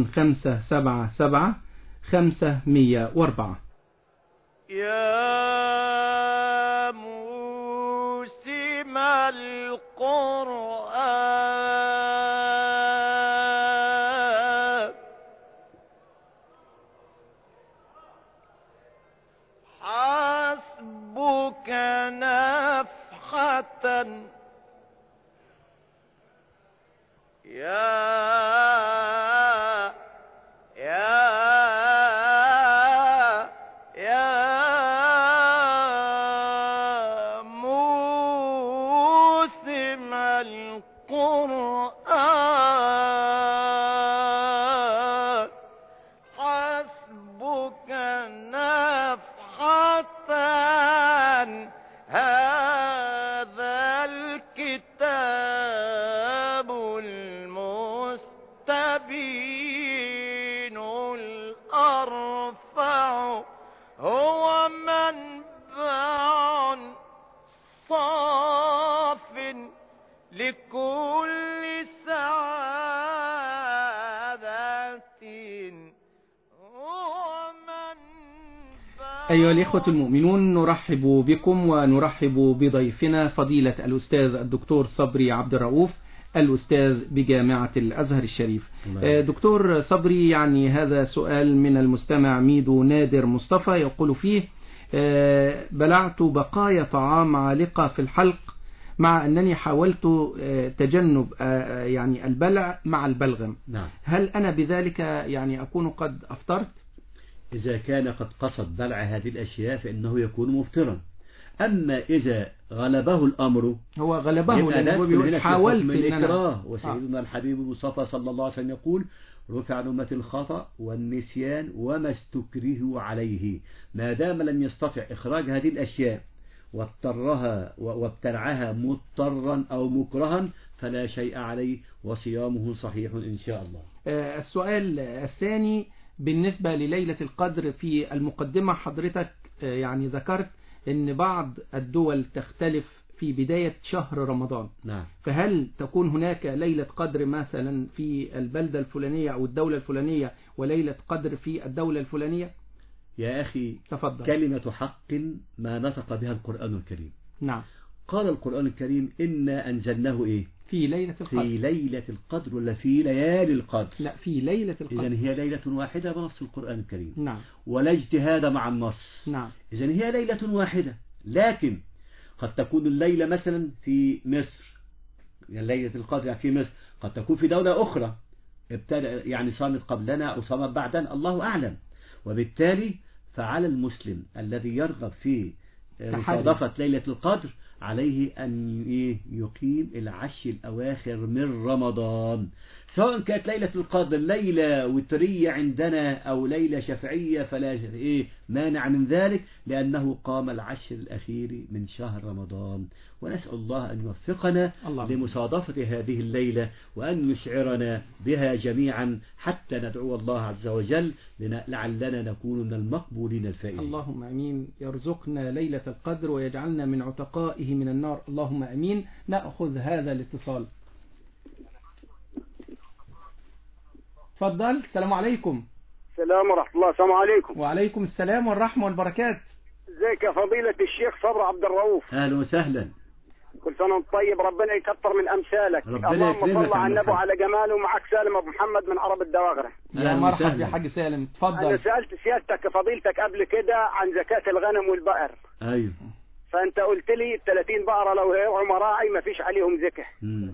2577 504 يا موسم القرآن حسبك نفحة يا يا يا موسم القرآن حسبك نفحة هذا الكتاب المستبين الأرفع هو منبع صاف لكل سعادة هو منبع أيها الإخوة المؤمنون نرحب بكم ونرحب بضيفنا فضيلة الأستاذ الدكتور صبري عبد الرؤوف الأستاذ بجامعة الأزهر الشريف الله آه، دكتور صبري يعني هذا سؤال من المستمع ميدو نادر مصطفى يقول فيه آه، بلعت بقايا طعام عالقة في الحلق مع أنني حاولت آه، تجنب آه، آه، يعني البلع مع البلغم نعم هل أنا بذلك يعني أكون قد أفطرت إذا كان قد قصد بلع هذه الأشياء فإنه يكون مفطرا أما إذا غلبه الأمر هو غلبه يبقى لأنه هو ندخل هنا بيقول في حاولت حكم إن أنا الإكراه وسيدنا الحبيب المصطفى صلى الله عليه وسلم يقول رفع عن أمة الخطأ والنسيان وما استكرهوا عليه ما دام لم يستطع إخراج هذه الأشياء واضطرها و- وابتلعها مضطرا أو مكرها فلا شيء عليه وصيامه صحيح إن شاء الله آه، السؤال الثاني بالنسبة لليلة القدر في المقدمة حضرتك آه، يعني ذكرت أن بعض الدول تختلف في بداية شهر رمضان نعم فهل تكون هناك ليلة قدر مثلا في البلدة الفلانية أو الدولة الفلانية وليلة قدر في الدولة الفلانية يا أخي تفضل كلمة حق ما نطق بها القرآن الكريم نعم قال القرآن الكريم إنا أنزلناه إيه في ليلة في القدر ليلة القدر ولا في ليالي القدر لا في ليلة إذا القدر هي ليلة واحدة بنص القرآن الكريم نعم ولا اجتهاد مع النص نعم إذا هي ليلة واحدة لكن قد تكون الليلة مثلا في مصر يعني ليلة القدر يعني في مصر قد تكون في دولة أخرى ابتدى يعني صامت قبلنا أو صامت بعدنا الله أعلم وبالتالي فعلى المسلم الذي يرغب في مصادفة ليلة القدر عليه أن إيه يقيم العشر الأواخر من رمضان سواء كانت ليلة القدر ليلة وترية عندنا أو ليلة شفعية فلا إيه مانع من ذلك لأنه قام العشر الأخير من شهر رمضان ونسأل الله أن يوفقنا الله. لمصادفة هذه الليلة وأن يشعرنا بها جميعا حتى ندعو الله عز وجل لن- لعلنا نكون من المقبولين الفائزين اللهم امين يرزقنا ليلة القدر ويجعلنا من عتقائه من النار اللهم امين نأخذ هذا الاتصال تفضل السلام عليكم السلام ورحمة الله السلام عليكم وعليكم السلام والرحمة والبركات ازيك يا فضيلة الشيخ صبر عبد الرؤوف أهلا وسهلا كل سنة وانت طيب ربنا يكثر من أمثالك ربنا اللهم يكرمك صل يا على النبي محمد. وعلى جماله ومعك سالم أبو محمد من عرب الدواغرة يا أهلا مرحبا وسهلا. يا حاج سالم أنا تفضل سألت سيادتك فضيلتك قبل كده عن زكاة الغنم والبقر أيوه فأنت قلت لي 30 بقرة لو هيقعوا مراعي ما فيش عليهم زكاة مم.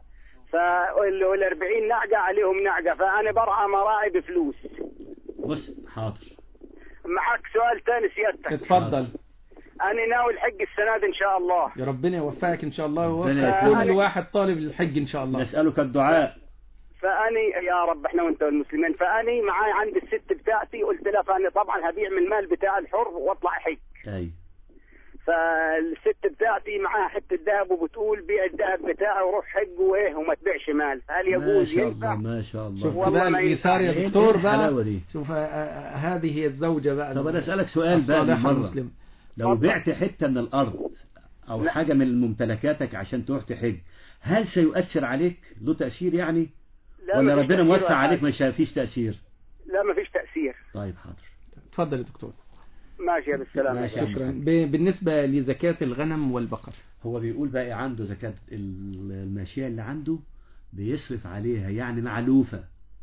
فال 40 نعجة عليهم نعجة فأنا برعى مراعي بفلوس بص حاضر معك سؤال تاني سيادتك اتفضل أنا ناوي الحج السنة دي إن شاء الله يا ربنا يوفقك ان شاء الله ربنا ويوفق يكرمك. كل واحد طالب للحج ان شاء الله نسألك الدعاء فاني يا رب احنا وانت والمسلمين فاني معاي عندي الست بتاعتي قلت لها فاني طبعا هبيع من المال بتاعي الحر واطلع حج أيوه فالست بتاعتي معاها حته ذهب وبتقول بيع الذهب بتاعي وروح حج وايه وما تبيعش مال هل ما يجوز شاء ينفع الله ما شاء الله شوف والله بقى ما الإيثار ينفع. يا دكتور إيه الحلاوة بقى دي؟ شوف آه، آه، هذه هي الزوجة بقى طب أنا أسألك سؤال بقى الصالحة مرة المسلمة. لو اتفضل. بعت حتة من الأرض أو لا. حاجة من ممتلكاتك عشان تروح تحج هل سيؤثر عليك له تأثير يعني لا ولا مفيش ربنا تأثير موسع ولا عليك حاجة. ما فيش تأثير لا ما فيش تاثير طيب حاضر اتفضل يا دكتور ماشي يا بالسلامه ماشي. شكرا ب- بالنسبة لزكاة الغنم والبقر هو بيقول بقى عنده زكاة الماشية اللي عنده بيصرف عليها يعني معلوفة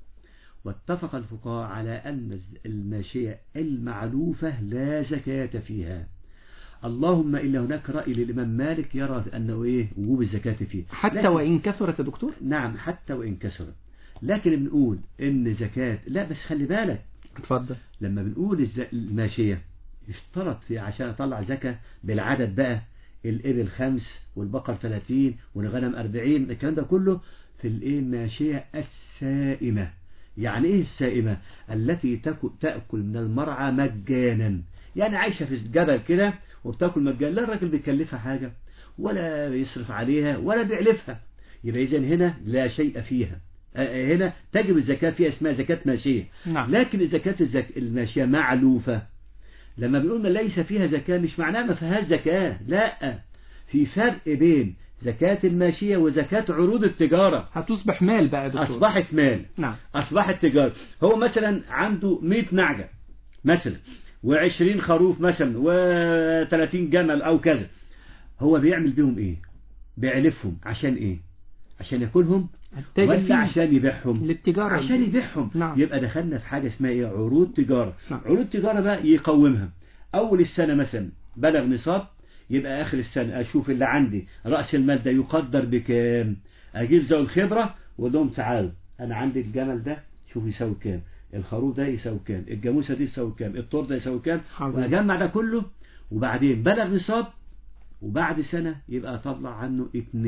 واتفق الفقهاء على أن الماشية المعلوفة لا زكاة فيها اللهم إلا هناك رأي للإمام مالك يرى أنه إيه وجوب الزكاة فيه حتى لكن- وإن كثرت يا دكتور نعم حتى وإن كسرت لكن بنقول إن زكاة لا بس خلي بالك اتفضل لما بنقول الز- الماشية اشترط في عشان اطلع زكاة بالعدد بقى الإبل خمس والبقر 30 والغنم 40 الكلام ده كله في الايه الماشية السائمة يعني ايه السائمة التي تاكل, تأكل من المرعى مجانا يعني عايشة في الجبل كده وبتاكل مجانا لا الراجل بيكلفها حاجة ولا بيصرف عليها ولا بيعلفها يبقى إذن هنا لا شيء فيها آه، هنا تجب الزكاة فيها اسمها زكاة ماشية نعم لكن الزكاة الزك... الماشية معلوفة لما بنقول ما ليس فيها زكاة مش معناها ما فيهاش زكاة لا في فرق بين زكاة الماشية وزكاة عروض التجارة هتصبح مال بقى يا دكتور أصبحت مال نعم أصبحت تجارة هو مثلا عنده 100 نعجة مثلا و20 خروف مثلا و30 جمل أو كذا هو بيعمل بيهم إيه بيعلفهم عشان إيه عشان ياكلهم التاجر ولا فيه عشان يبيعهم للتجارة عشان يبيعهم نعم. يبقى دخلنا في حاجة اسمها ايه عروض تجارة نعم. عروض تجارة بقى يقومها اول السنة مثلا بلغ نصاب يبقى آخر السنة أشوف اللي عندي رأس المال ده يقدر بكام أجيب ذوي الخبرة وأقول لهم تعالوا أنا عندي الجمل ده شوف يساوي كام الخروف ده يساوي كام الجاموسة دي يساوي كام الطور ده يساوي كام عظيم. وأجمع ده كله وبعدين بلغ نصاب وبعد سنة يبقى أطلع عنه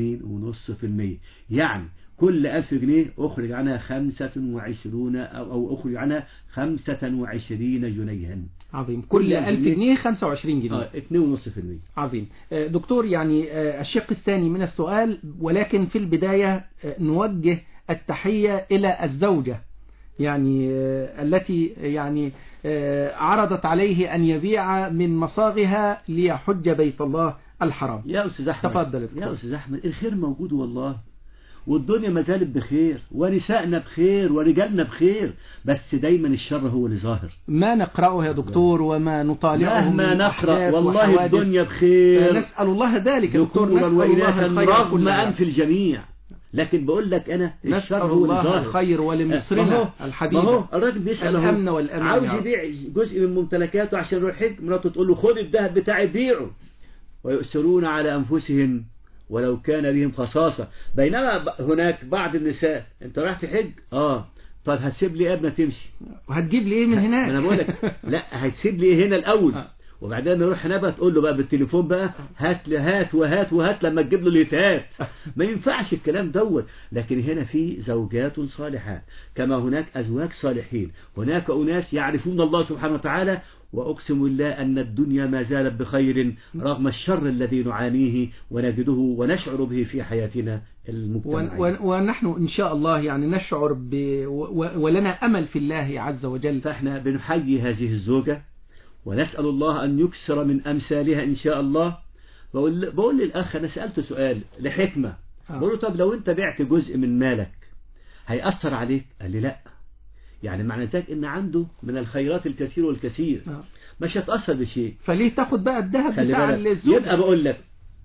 2.5% يعني كل ألف جنيه أخرج عنها خمسة وعشرون أو, أو أخرج عنها خمسة وعشرين جنيها عظيم كل كل 1000 جنيه- جنيه 25 جنيه اه 2.5% عظيم آه، دكتور يعني آه، الشق الثاني من السؤال ولكن في البداية آه، نوجه التحية إلى الزوجة يعني آه، التي يعني آه، عرضت عليه أن يبيع من مصاغها ليحج بيت الله الحرام يا أستاذ أحمد تفضل يا دكتور. يا أستاذ أحمد الخير موجود والله والدنيا ما زالت بخير ونسائنا بخير ورجالنا بخير بس دايما الشر هو اللي ظاهر ما نقرأه يا دكتور وما نطالعه مهما من نقرأ أحداث والله وحوادث. الدنيا بخير نسأل الله ذلك يا دكتور ذكورا نسأل الله وإناثا الخير رغم كلها. أنف الجميع لكن بقول لك أنا نسأل الشر هو اللي الله ظاهر الخير ما ولمصرنا هو- الحبيبة ما هو الراجل بيسأل أهو، الأمن والأمان يا عاوز رب. يبيع جزء من ممتلكاته عشان يروح حج مراته تقول له خد الذهب بتاعي بيعه ويؤثرون على أنفسهم ولو كان بهم خصاصة بينما ب- هناك بعض النساء انت رايح تحج اه طب هتسيب لي ابنة تمشي وهتجيب لي ايه من هناك ما انا بقول لك لا هتسيب لي إيه هنا الاول وبعدين نروح هنا بقى تقول له بقى بالتليفون بقى هات لي هات وهات وهات لما تجيب له اليتات ما ينفعش الكلام دوت لكن هنا في زوجات صالحات كما هناك ازواج صالحين هناك اناس يعرفون الله سبحانه وتعالى واقسم بالله ان الدنيا ما زالت بخير رغم الشر الذي نعانيه ونجده ونشعر به في حياتنا ون- المجتمعيه ون- ونحن إن شاء الله يعني نشعر ب... و- ولنا أمل في الله عز وجل فاحنا بنحيي هذه الزوجة ونسأل الله أن يكسر من أمثالها إن شاء الله بقول, بقول للأخ أنا سألته سؤال لحكمة آه. بقول له طب لو أنت بعت جزء من مالك هيأثر عليك قال لي لا يعني معنى ذلك إن عنده من الخيرات الكثير والكثير آه. مش هتأثر بشيء فليه تاخد بقى الذهب خلي بتاع بالك الزوج يبقى بقول لك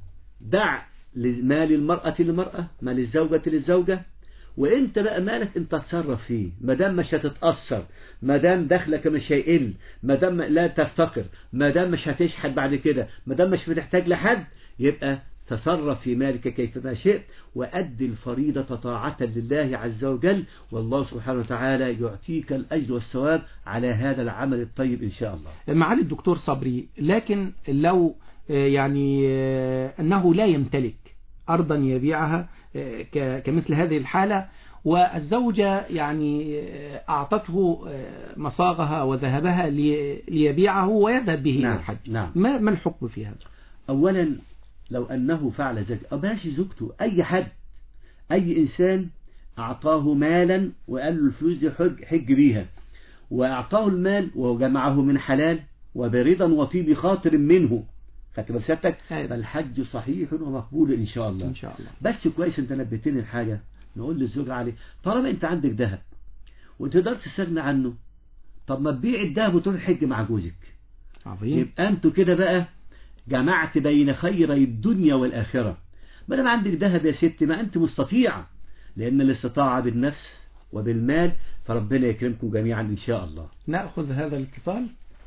دع مال المرأة للمرأة مال الزوجة للزوجة وانت بقى مالك انت تتصرف فيه ما دام مش هتتأثر ما دام دخلك مش هيقل ما دام لا تفتقر ما دام مش هتشحت بعد كده ما دام مش بتحتاج لحد يبقى تصرف في مالك كيفما شئت وأدي الفريضة طاعة لله عز وجل والله سبحانه وتعالى يعطيك الأجر والثواب على هذا العمل الطيب إن شاء الله معالي الدكتور صبري لكن لو آه، يعني آه، أنه لا يمتلك أرضا يبيعها آه، ك- كمثل هذه الحالة والزوجة يعني آه، أعطته آه، مصاغها وذهبها لي- ليبيعه ويذهب به إلى نعم، الحج نعم. ما ما الحكم في هذا أولا لو أنه فعل ذلك أو ماشي زوجته أي حد أي إنسان أعطاه مالا وقال له الفلوس دي حج, حج بيها وأعطاه المال وجمعه من حلال وبرضا وطيب خاطر منه خدت بال سيادتك فالحج صحيح ومقبول إن شاء الله إن شاء الله بس كويس أنت نبهتني الحاجة نقول للزوج عليه طالما أنت عندك ذهب وتقدر تستغنى عنه طب ما تبيع الذهب وتروح الحج مع جوزك عظيم يبقى انتوا كده بقى جمعت بين خيري الدنيا والآخرة ما دام عندك ذهب يا ستي ما أنت مستطيعة لأن الاستطاعة بالنفس وبالمال فربنا يكرمكم جميعا إن شاء الله نأخذ هذا الاتصال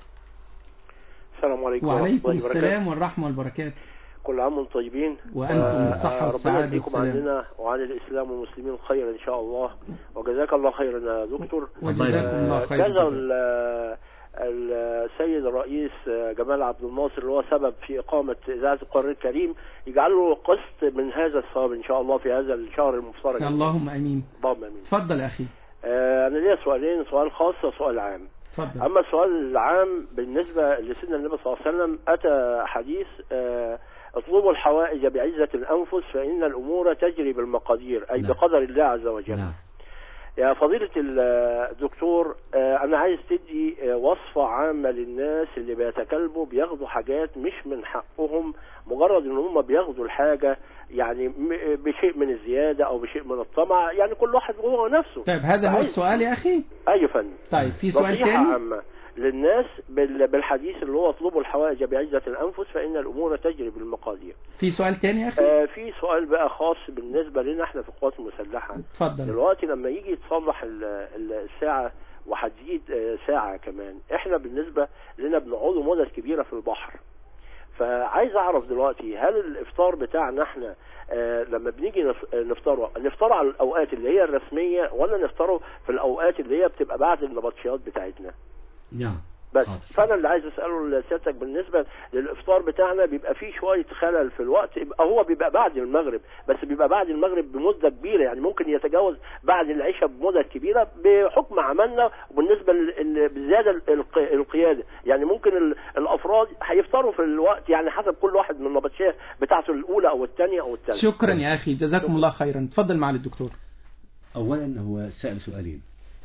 السلام عليكم وعليكم ورحمة الله وبركاته. السلام والرحمة والبركات كل عام وانتم طيبين وأنتم بالصحة ربنا والسعادة يديكم والسلام. عننا وعن الإسلام والمسلمين خير إن شاء الله وجزاك الله خيرا يا دكتور وجزاكم الله خيرا. جزا ال- السيد الرئيس جمال عبد الناصر اللي هو سبب في إقامة إذاعة القرآن الكريم يجعل له قسط من هذا الثواب إن شاء الله في هذا الشهر المفترج اللهم أمين اللهم آمين تفضل يا أخي آه، أنا ليا سؤالين سؤال خاص وسؤال عام تفضل أما السؤال العام بالنسبة لسيدنا النبي صلى الله عليه وسلم أتى حديث آه، اطلبوا الحوائج بعزة الأنفس فإن الأمور تجري بالمقادير أي نعم. بقدر الله عز وجل نعم يا فضيلة الدكتور آه، أنا عايز تدي آه، وصفة عامة للناس اللي بيتكلموا بياخدوا حاجات مش من حقهم مجرد إن هم بياخدوا الحاجة يعني م- بشيء من الزيادة أو بشيء من الطمع يعني كل واحد هو نفسه طيب هذا هو عايز- السؤال يا أخي أيوة فندم طيب في سؤال نصيحة ثاني عامة للناس بال- بالحديث اللي هو اطلبوا الحوائج بعزة الأنفس فإن الأمور تجري بالمقادير في سؤال ثاني يا أخي آه في سؤال بقى خاص بالنسبة لنا احنا في القوات المسلحة اتفضل دلوقتي لما يجي يتصلح ال- ال- الساعة وهتزيد آه، ساعة كمان احنا بالنسبة لنا بنقعدوا مدة كبيرة في البحر فعايز اعرف دلوقتي هل الافطار بتاعنا احنا آه لما بنيجي نف- آه، نفطره نفطره على الاوقات اللي هي الرسميه ولا نفطره في الاوقات اللي هي بتبقى بعد النبطشيات بتاعتنا نعم بس حاضر. فانا اللي عايز اساله لسيادتك بالنسبه للافطار بتاعنا بيبقى فيه شويه خلل في الوقت يبقى هو بيبقى بعد المغرب بس بيبقى بعد المغرب بمده كبيره يعني ممكن يتجاوز بعد العشاء بمده كبيره بحكم عملنا وبالنسبه لل- بالزياده الق- القياده يعني ممكن ال- الافراد هيفطروا في الوقت يعني حسب كل واحد من النبطشيه بتاعته الاولى او الثانيه او الثالثه شكرا يا أخي جزاكم الله خيرا تفضل معالي الدكتور أولا هو سأل سؤالين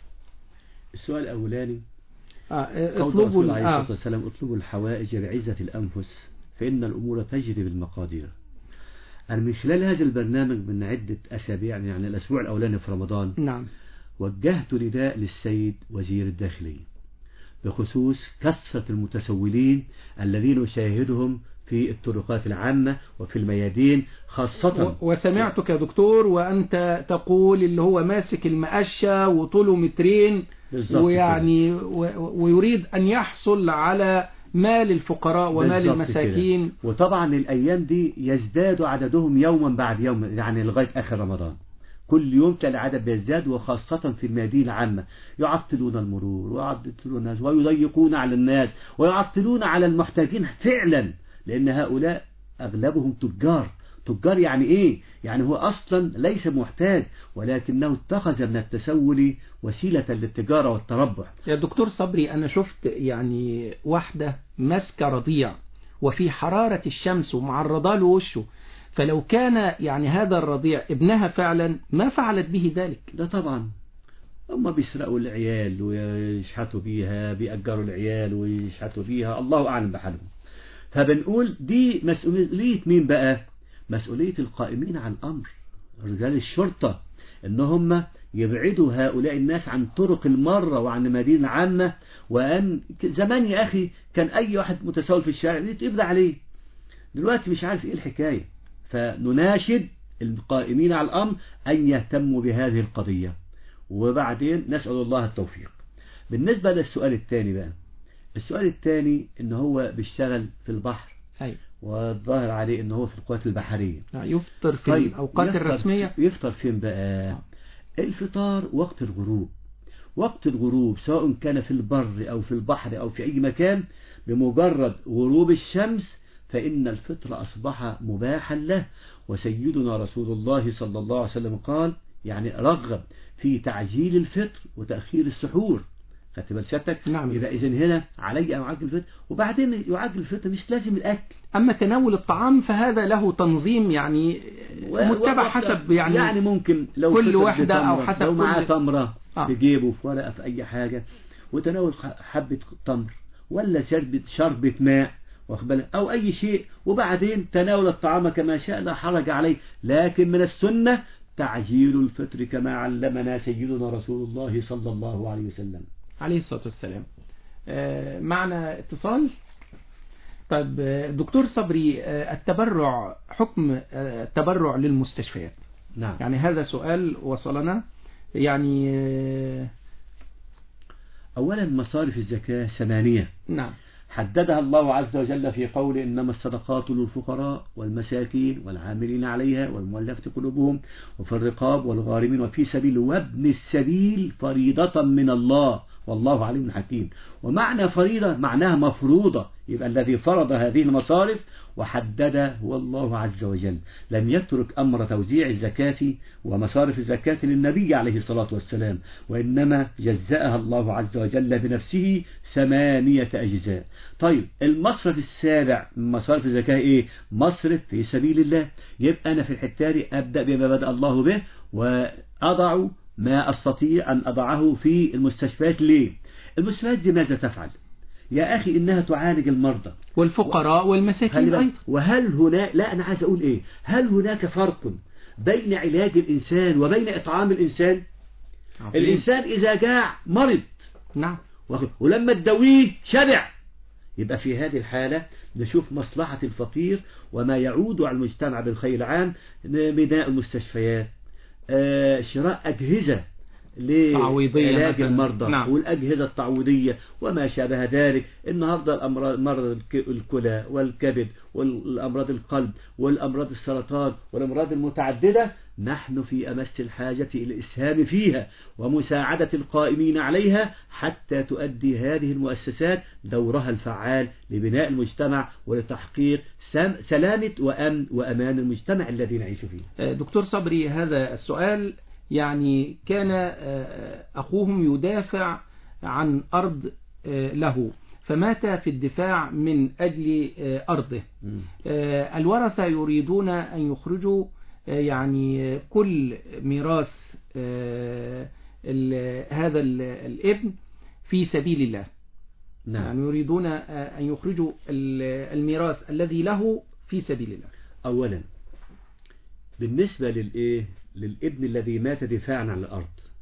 السؤال الأولاني آه، قول اطلبوا الرسول ال- عليه آه. الصلاة والسلام اطلبوا الحوائج بعزة الأنفس فإن الأمور تجري بالمقادير أنا من خلال هذا البرنامج من عدة أسابيع يعني الأسبوع الأولاني في رمضان نعم وجهت نداء للسيد وزير الداخلية بخصوص كثرة المتسولين الذين نشاهدهم في الطرقات العامة وفي الميادين خاصة و- وسمعتك يا دكتور وأنت تقول اللي هو ماسك المقشة وطوله مترين بالظبط ويعني و- ويريد أن يحصل على مال الفقراء ومال بالظبط المساكين كده. وطبعا الأيام دي يزداد عددهم يوما بعد يوم يعني لغاية آخر رمضان كل يوم تلاقي العدد بيزداد وخاصة في الميادين العامة يعطلون المرور ويعطلون الناس ويضيقون على الناس ويعطلون على المحتاجين فعلا لأن هؤلاء أغلبهم تجار تجار يعني إيه؟ يعني هو أصلا ليس محتاج ولكنه اتخذ من التسول وسيلة للتجارة والتربح يا دكتور صبري أنا شفت يعني واحدة ماسكة رضيع وفي حرارة الشمس ومعرضة له وشه فلو كان يعني هذا الرضيع ابنها فعلا ما فعلت به ذلك ده طبعا هم بيسرقوا العيال ويشحتوا بيها بيأجروا العيال ويشحتوا بيها الله أعلم بحالهم فبنقول دي مسؤولية مين بقى مسؤولية القائمين على الأمر رجال الشرطة ان هم يبعدوا هؤلاء الناس عن طرق المرة وعن المدينة العامة وأن زمان يا أخي كان أي واحد متسول في الشارع يتقبض عليه دلوقتي مش عارف إيه الحكاية فنناشد القائمين على الأمر أن يهتموا بهذه القضية وبعدين نسأل الله التوفيق بالنسبة للسؤال الثاني بقى السؤال الثاني ان هو بيشتغل في البحر أي. والظاهر عليه ان هو في القوات البحرية يفطر في الأوقات يفطر الرسمية يفطر فين بقى الفطار وقت الغروب وقت الغروب سواء كان في البر أو في البحر أو في أي مكان بمجرد غروب الشمس فإن الفطر أصبح مباحا له وسيدنا رسول الله صلى الله عليه وسلم قال يعني رغب في تعجيل الفطر وتأخير السحور خدت بال سيادتك نعم. يبقى إذن هنا علي أن أعجل الفطر وبعدين يعجل الفطر مش لازم الأكل أما تناول الطعام فهذا له تنظيم يعني متبع و- حسب يعني, يعني ممكن لو كل فطر واحدة أو بتمرة، حسب لو معاه كل- تمرة آه. في جيبه في ورقة في أي حاجة وتناول خ- حبة تمر ولا شربة شربة ماء واخد بالك؟ أو أي شيء وبعدين تناول الطعام كما شاء لا حرج عليه لكن من السنة تعجيل الفطر كما علمنا سيدنا رسول الله صلى الله عليه وسلم عليه الصلاة والسلام آه، معنا اتصال طيب آه، دكتور صبري آه، التبرع حكم آه، التبرع للمستشفيات نعم يعني هذا سؤال وصلنا يعني آه، أولا مصارف الزكاة ثمانية نعم حددها الله عز وجل في قول إنما الصدقات للفقراء والمساكين والعاملين عليها والمؤلفة قلوبهم وفي الرقاب والغارمين وفي سبيل وابن السبيل فريضة من الله والله عليم حكيم ومعنى فريضة معناها مفروضة يبقى الذي فرض هذه المصارف وحدد هو الله عز وجل لم يترك أمر توزيع الزكاة ومصارف الزكاة للنبي عليه الصلاة والسلام وإنما جزأها الله عز وجل بنفسه ثمانية أجزاء طيب المصرف السابع من مصارف الزكاة إيه مصرف في سبيل الله يبقى أنا في الحتاري أبدأ بما بدأ الله به وأضع ما أستطيع أن أضعه في المستشفيات ليه المستشفيات دي ماذا تفعل يا أخي إنها تعالج المرضى والفقراء خلي والمساكين بالك أيضا وهل هناك لا أنا عايز أقول إيه هل هناك فرق بين علاج الإنسان وبين إطعام الإنسان عظيم. الإنسان إذا جاع مرض نعم واخد- ولما تداويه شبع يبقى في هذه الحالة نشوف مصلحة الفقير وما يعود على المجتمع بالخير العام بناء المستشفيات آه، شراء أجهزة تعويضية لعلاج مثلاً. المرضى نعم. والأجهزة التعويضية وما شابه ذلك النهاردة الأمراض مرض الك- الكلى والكبد والأمراض القلب والأمراض السرطان والأمراض المتعددة نحن في أمس الحاجة إلى الإسهام فيها ومساعدة القائمين عليها حتى تؤدي هذه المؤسسات دورها الفعال لبناء المجتمع ولتحقيق سم- سلامة وأمن وأمان المجتمع الذي نعيش فيه دكتور صبري هذا السؤال يعني كان آه، أخوهم يدافع عن أرض آه، له فمات في الدفاع من أجل آه، أرضه آه، الورثة يريدون أن يخرجوا آه، يعني آه، كل ميراث آه، ال- هذا ال- الابن في سبيل الله نعم. يعني يريدون آه، أن يخرجوا ال- الميراث الذي له في سبيل الله أولا بالنسبة للإيه للابن الذي مات دفاعا عن الأرض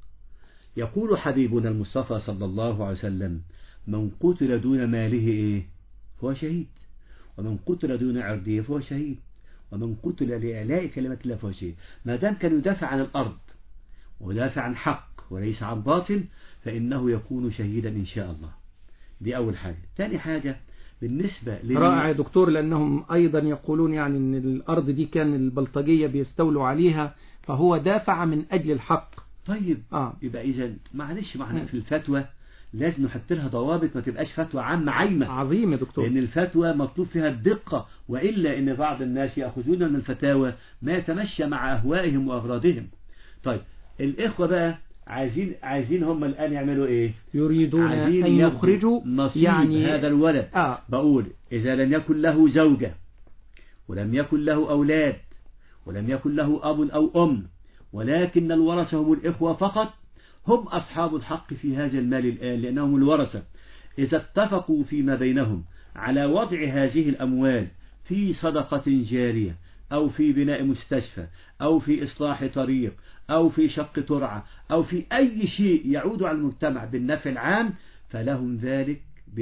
يقول حبيبنا المصطفى صلى الله عليه وسلم من قتل دون ماله إيه فهو شهيد ومن قتل دون عرضه فهو شهيد ومن قتل لإعلاء كلمة الله فهو شهيد ما دام كان يدافع عن الأرض ويدافع عن حق وليس عن باطل فإنه يكون شهيدا إن شاء الله دي أول حاجة ثاني حاجة بالنسبة لل... رائع يا دكتور لأنهم أيضا يقولون يعني أن الأرض دي كان البلطجية بيستولوا عليها فهو دافع من أجل الحق طيب آه. يبقى إذا معلش معنا في الفتوى لازم نحط لها ضوابط ما تبقاش فتوى عامة عايمة عظيم يا دكتور لأن الفتوى مطلوب فيها الدقة وإلا إن بعض الناس يأخذون من الفتاوى ما يتمشى مع أهوائهم وأغراضهم طيب الإخوة بقى عايزين عايزين هم الآن يعملوا إيه يريدون عايزين أن ياخدوا يخرجوا نصيب يعني هذا الولد آه. بقول إذا لم يكن له زوجة ولم يكن له أولاد ولم يكن له أب أو أم ولكن الورثة هم الإخوة فقط هم أصحاب الحق في هذا المال الآن لأنهم الورثة إذا اتفقوا فيما بينهم على وضع هذه الأموال في صدقة جارية أو في بناء مستشفى أو في إصلاح طريق أو في شق ترعة أو في أي شيء يعود على المجتمع بالنفع العام فلهم ذلك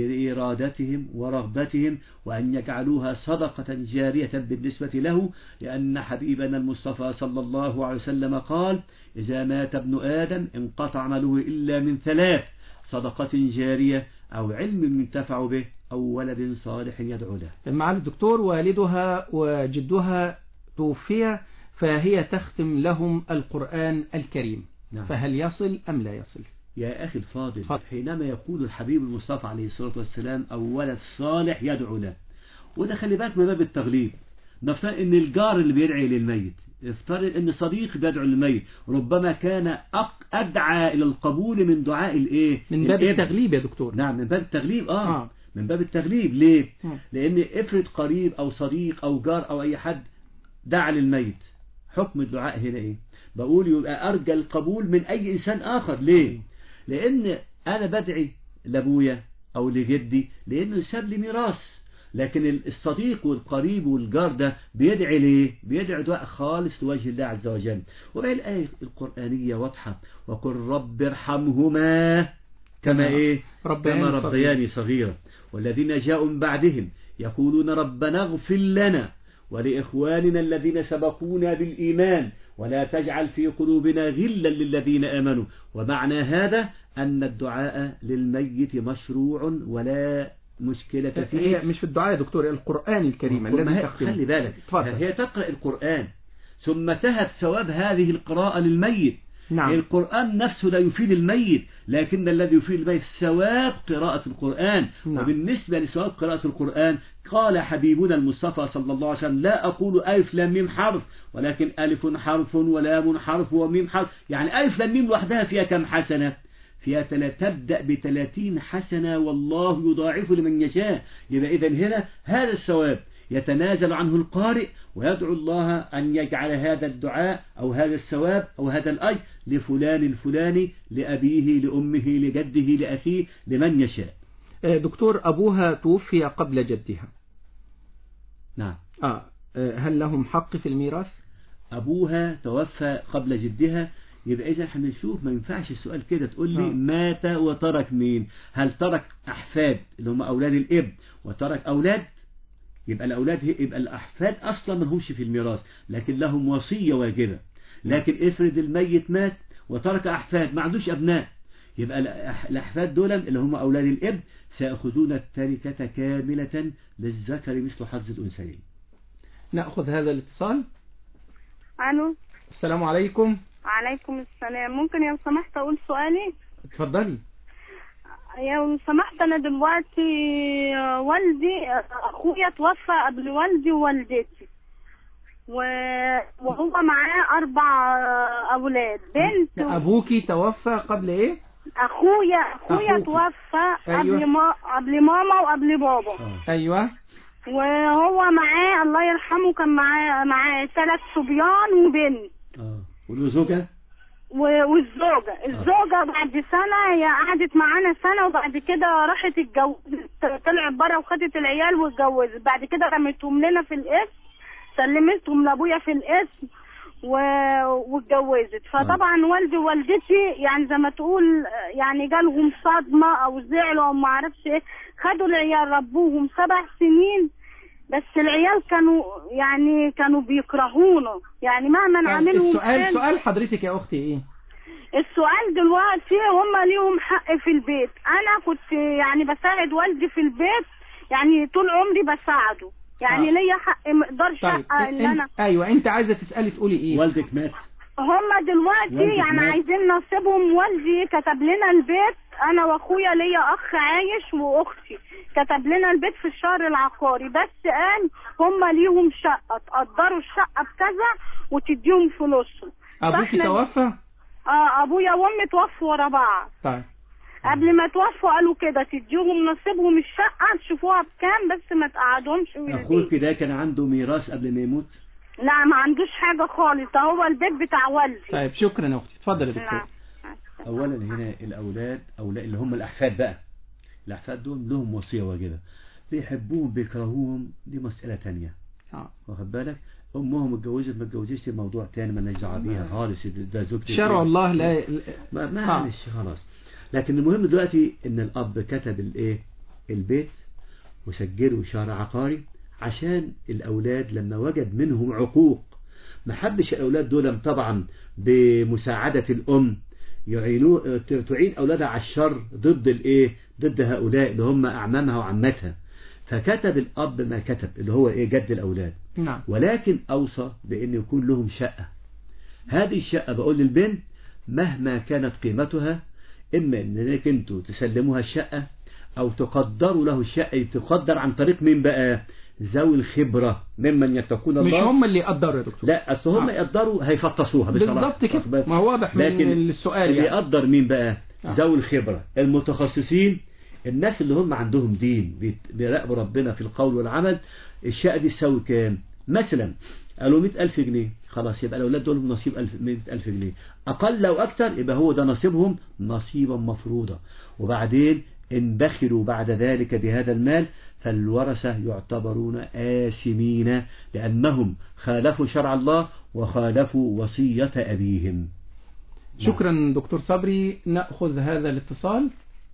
بإرادتهم ورغبتهم وأن يجعلوها صدقة جارية بالنسبة له لأن حبيبنا المصطفى صلى الله عليه وسلم قال إذا مات ابن آدم انقطع عمله إلا من ثلاث صدقة جارية أو علم ينتفع به أو ولد صالح يدعو له معالي الدكتور والدها وجدها توفي فهي تختم لهم القرآن الكريم نعم. فهل يصل أم لا يصل يا أخي الفاضل اتفضل. حينما يقول الحبيب المصطفى عليه الصلاة والسلام أو ولد صالح يدعو له وده خلي بالك من باب التغليب نفترض ان الجار اللي بيدعي للميت افترض ان صديق بيدعو للميت ربما كان أق- ادعى الى القبول من دعاء الايه من باب الابن. التغليب يا دكتور نعم من باب التغليب آه. آه. آه. من باب التغليب ليه مم. لان افرض قريب او صديق او جار او اي حد دعا للميت حكم الدعاء هنا ايه بقول يبقى ارجى القبول من اي انسان اخر ليه لان انا بدعي لابويا او لجدي لانه ساب لي ميراث لكن الصديق والقريب والجار ده بيدعي ليه بيدعي دعاء خالص لوجه الله عز وجل وبقى الآية القرآنية واضحة وقل رب ارحمهما كما ايه ربياني كما صغيرا. ربياني صغيرا والذين جاءوا من بعدهم يقولون ربنا اغفر لنا ولإخواننا الذين سبقونا بالإيمان ولا تجعل في قلوبنا غلا للذين آمنوا ومعنى هذا أن الدعاء للميت مشروع ولا مشكلة فيه هي مش في الدعاء يا دكتور القرآن الكريم ما الذي هي- تختمه خلي بالك اتفضل. هي تقرأ القرآن ثم تهب ثواب هذه القراءة للميت نعم. القرآن نفسه لا يفيد الميت لكن الذي يفيد الميت ثواب قراءة القرآن نعم. وبالنسبة لثواب قراءة القرآن قال حبيبنا المصطفى صلى الله عليه وسلم لا أقول ألف لام ميم حرف ولكن ألف حرف ولام حرف وميم حرف يعني ألف لام ميم لوحدها فيها كم حسنة فيها تلا تبدأ بثلاثين حسنة والله يضاعف لمن يشاء يبقى إذا هنا هذا الثواب يتنازل عنه القارئ ويدعو الله أن يجعل هذا الدعاء أو هذا الثواب أو هذا الأجر لفلان الفلاني لأبيه لأمه لجده لأخيه لمن يشاء آه، دكتور أبوها توفي قبل جدها نعم آه آه، هل لهم حق في الميراث أبوها توفى قبل جدها يبقى إذا احنا نشوف ما ينفعش السؤال كده تقول لي آه. مات وترك مين هل ترك أحفاد اللي هم أولاد الإب وترك أولاد يبقى الأولاد هي يبقى الأحفاد أصلا ما همش في الميراث لكن لهم وصية واجبة لكن افرض الميت مات وترك أحفاد ما عندوش أبناء يبقى الأح- الأحفاد دول اللي هم أولاد الإب سيأخذون التركة كاملة للذكر مثل حظ الأنثيين نأخذ هذا الاتصال الو السلام عليكم عليكم السلام ممكن لو سمحت اقول سؤالي اتفضلي لو سمحت انا دلوقتي آه، والدي آه، اخويا توفى قبل والدي ووالدتي و- وهو معاه اربع آه، اولاد بنت لا، أبوكي توفى قبل إيه اخويا اخويا أخوك. توفى أيوة. قبل ما قبل ماما وقبل بابا أيوة وهو معاه الله يرحمه كان معاه معاه ثلاث صبيان وبنت آه. وله زوجة و- والزوجة الزوجة بعد سنة هي قعدت معانا سنة وبعد كده راحت اتجوزت طلعت بره وخدت العيال واتجوزت بعد كده رميتهم لنا في القسم سلمتهم لابويا في القسم و... واتجوزت فطبعا والدي ووالدتي يعني زي ما تقول آه، يعني جالهم صدمة او زعلوا او ما اعرفش ايه خدوا العيال ربوهم سبع سنين بس العيال كانوا يعني كانوا بيكرهونا يعني مهما نعملهم السؤال كان- سؤال حضرتك يا أختي إيه السؤال دلوقتي هم ليهم حق في البيت انا كنت يعني بساعد والدي في البيت يعني طول عمري بساعده يعني آه. ليا حق ما اقدرش طيب حق ان انا انت أيوة أنت عايزة تسألي تقولي إيه والدك مات هم دلوقتي والدك يعني مات. عايزين نصيبهم والدي كتب لنا البيت انا واخويا ليا اخ عايش واختي كتب لنا البيت في الشهر العقاري بس قال هم ليهم شقه تقدروا الشقه بكذا وتديهم فلوسهم أبوكي فإحنا- توفى اه ابويا وامي توفوا ورا بعض طيب قبل ما توفوا قالوا كده تديهم نصيبهم الشقة تشوفوها بكام بس ما تقعدهمش في البيت أخوك ده كان عنده ميراث قبل ما يموت لا ما عندوش حاجة خالص ده هو البيت بتاع والدي طيب شكرا يا أختي اتفضل يا دكتور نعم. أولا هنا الأولاد أولاد اللي هم الأحفاد بقى الأحفاد دول لهم وصية واجبة بيحبوهم بيكرهوهم دي مسألة تانية آه. واخد بالك أمهم اتجوزت ما اتجوزتش دي موضوع تاني مالناش دعوة بيها خالص ده زوجتي شرع الله لا ما آه. معلش خلاص لكن المهم دلوقتي ان الاب كتب الايه البيت وسجله شهر عقاري عشان الاولاد لما وجد منهم عقوق ما حبش الاولاد دول طبعا بمساعدة الام يعينوا تعين اولادها على الشر ضد الايه ضد هؤلاء اللي هم اعمامها وعماتها فكتب الاب ما كتب اللي هو ايه جد الاولاد نعم ولكن أوصى بأن يكون لهم شقة هذه الشقة بقول للبنت مهما كانت قيمتها إما أنك أنتوا تسلموها الشقة أو تقدروا له الشقة تقدر عن طريق مين بقى ذوي الخبرة ممن يتقون مش الله هم اللي يقدروا يا دكتور لا أصل هم آه. يقدروا هيفطسوها بصراحة بالظبط كده واخد بالك؟ ما هو واضح من لكن السؤال اللي يعني يقدر مين بقى آه. ذوي الخبرة المتخصصين الناس اللي هم عندهم دين بيت- بيراقبوا ربنا في القول والعمل الشقة دي تساوي كام مثلا قالوا 100000 جنيه خلاص يبقى الأولاد دول نصيب 1000 100000 جنيه أقل أو أكثر يبقى هو ده نصيبهم نصيبا مفروضا وبعدين إن بخلوا بعد ذلك بهذا المال فالورثة يعتبرون آثمين لأنهم خالفوا شرع الله وخالفوا وصية أبيهم شكرا دكتور صبري نأخذ هذا الاتصال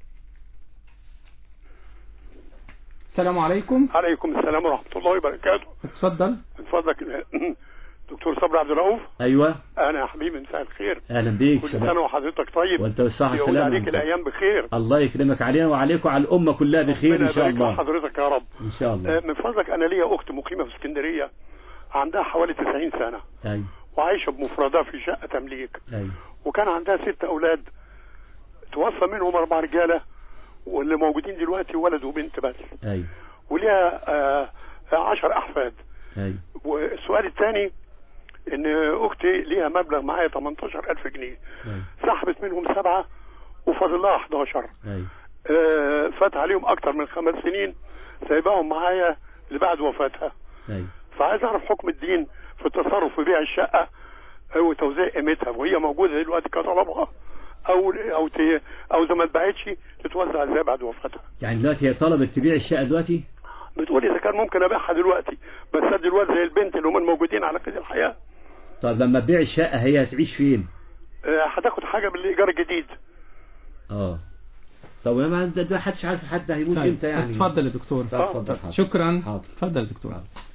السلام عليكم عليكم السلام ورحمة الله وبركاته اتفضل من فضلك دكتور صبري عبد الرؤوف أيوة أنا يا حبيبي مساء الخير أهلا بيك كل سنة وحضرتك طيب وانت بالصحة يقول والسلامة عليك الأيام بخير الله يكرمك علينا وعليكم وعلى الأمة كلها بخير ربنا إن شاء يبارك الله لحضرتك يا رب إن شاء الله آه، من فضلك أنا ليا أخت مقيمة في اسكندرية عندها حوالي 90 سنة أيوة وعايشة بمفردها في شقة تمليك أيوة وكان عندها ست أولاد توفى منهم أربع رجالة واللي موجودين دلوقتي ولد وبنت بس أيوة وليها آه، عشر أحفاد أيوة والسؤال الثاني ان اختي ليها مبلغ معايا 18000 جنيه أيوة سحبت منهم سبعة وفاضل لها 11 أيوة آه، فات عليهم اكتر من خمس سنين سايباهم معايا لبعد وفاتها أيوة فعايز اعرف حكم الدين في التصرف في بيع الشقة او توزيع قيمتها وهي موجودة دلوقتي كطلبها او او ت- او اذا ما اتباعتش تتوزع ازاي بعد وفاتها يعني دلوقتي هي طلبت تبيع الشقة دلوقتي بتقول اذا كان ممكن ابيعها دلوقتي بس أنا دلوقتي زي البنت اللي هم موجودين على قيد الحياة طب لما تبيع الشقة هي هتعيش فين آه، هتاخد حاجة بالايجار الجديد اه طب يا ما ده ده محدش عارف حد هيموت طيب امتى يعني اتفضل يا دكتور طب اتفضل حاضر. شكرا حاضر. اتفضل يا دكتور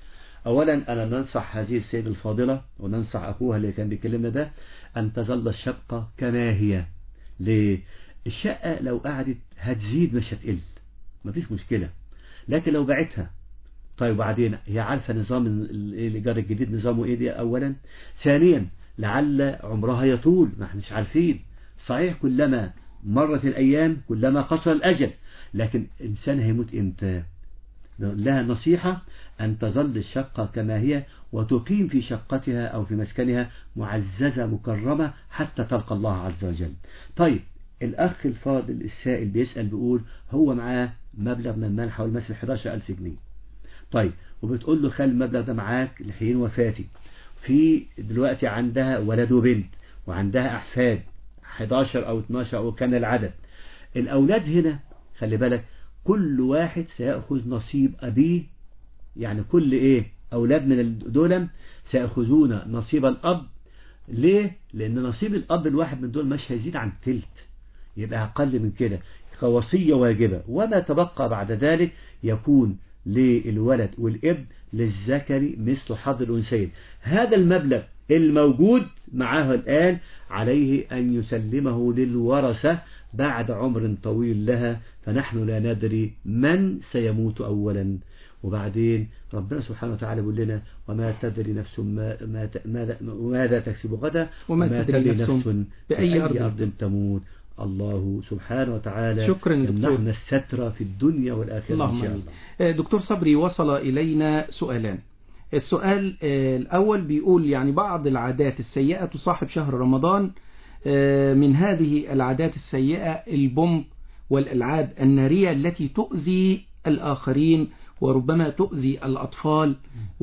أولا أنا ننصح هذه السيدة الفاضلة وننصح أخوها اللي كان بيكلمنا ده أن تظل الشقة كما هي ليه؟ الشقة لو قعدت هتزيد مش هتقل مفيش مشكلة لكن لو بعتها طيب وبعدين هي عارفة نظام ال- الإيجار الجديد نظامه إيه دي أولا ثانيا لعل عمرها يطول ما احنا مش عارفين صحيح كلما مرت الأيام كلما قصر الأجل لكن إنسان هيموت إمتى لها نصيحة أن تظل الشقة كما هي وتقيم في شقتها أو في مسكنها معززة مكرمة حتى تلقى الله عز وجل طيب الأخ الفاضل السائل بيسأل بيقول هو معاه مبلغ من المال حوالي مثلا 11000 جنيه طيب وبتقول له خلي المبلغ ده معاك لحين وفاتي في دلوقتي عندها ولد وبنت وعندها أحفاد 11 أو 12 أو كان العدد الأولاد هنا خلي بالك كل واحد سيأخذ نصيب أبيه يعني كل إيه أولاد من دول سيأخذون نصيب الأب ليه؟ لأن نصيب الأب الواحد من دول مش هيزيد عن تلت يبقى أقل من كده كوصية واجبة وما تبقى بعد ذلك يكون للولد والابن للذكر مثل حظ الأنثيين هذا المبلغ الموجود معاه الآن عليه أن يسلمه للورثة بعد عمر طويل لها فنحن لا ندري من سيموت أولا وبعدين ربنا سبحانه وتعالى يقول لنا وما تدري نفس ما ما ماذا ماذا تكسب غدا وما تدري نفس بأي أرض أرض تموت الله سبحانه وتعالى شكرا دكتور. يمنحنا الستر في الدنيا والآخرة اللهم إن شاء آمين. الله آه، دكتور صبري وصل إلينا سؤالان السؤال آه، الأول بيقول يعني بعض العادات السيئة تصاحب شهر رمضان آه، من هذه العادات السيئة البومب والألعاب النارية التي تؤذي الآخرين وربما تؤذي الأطفال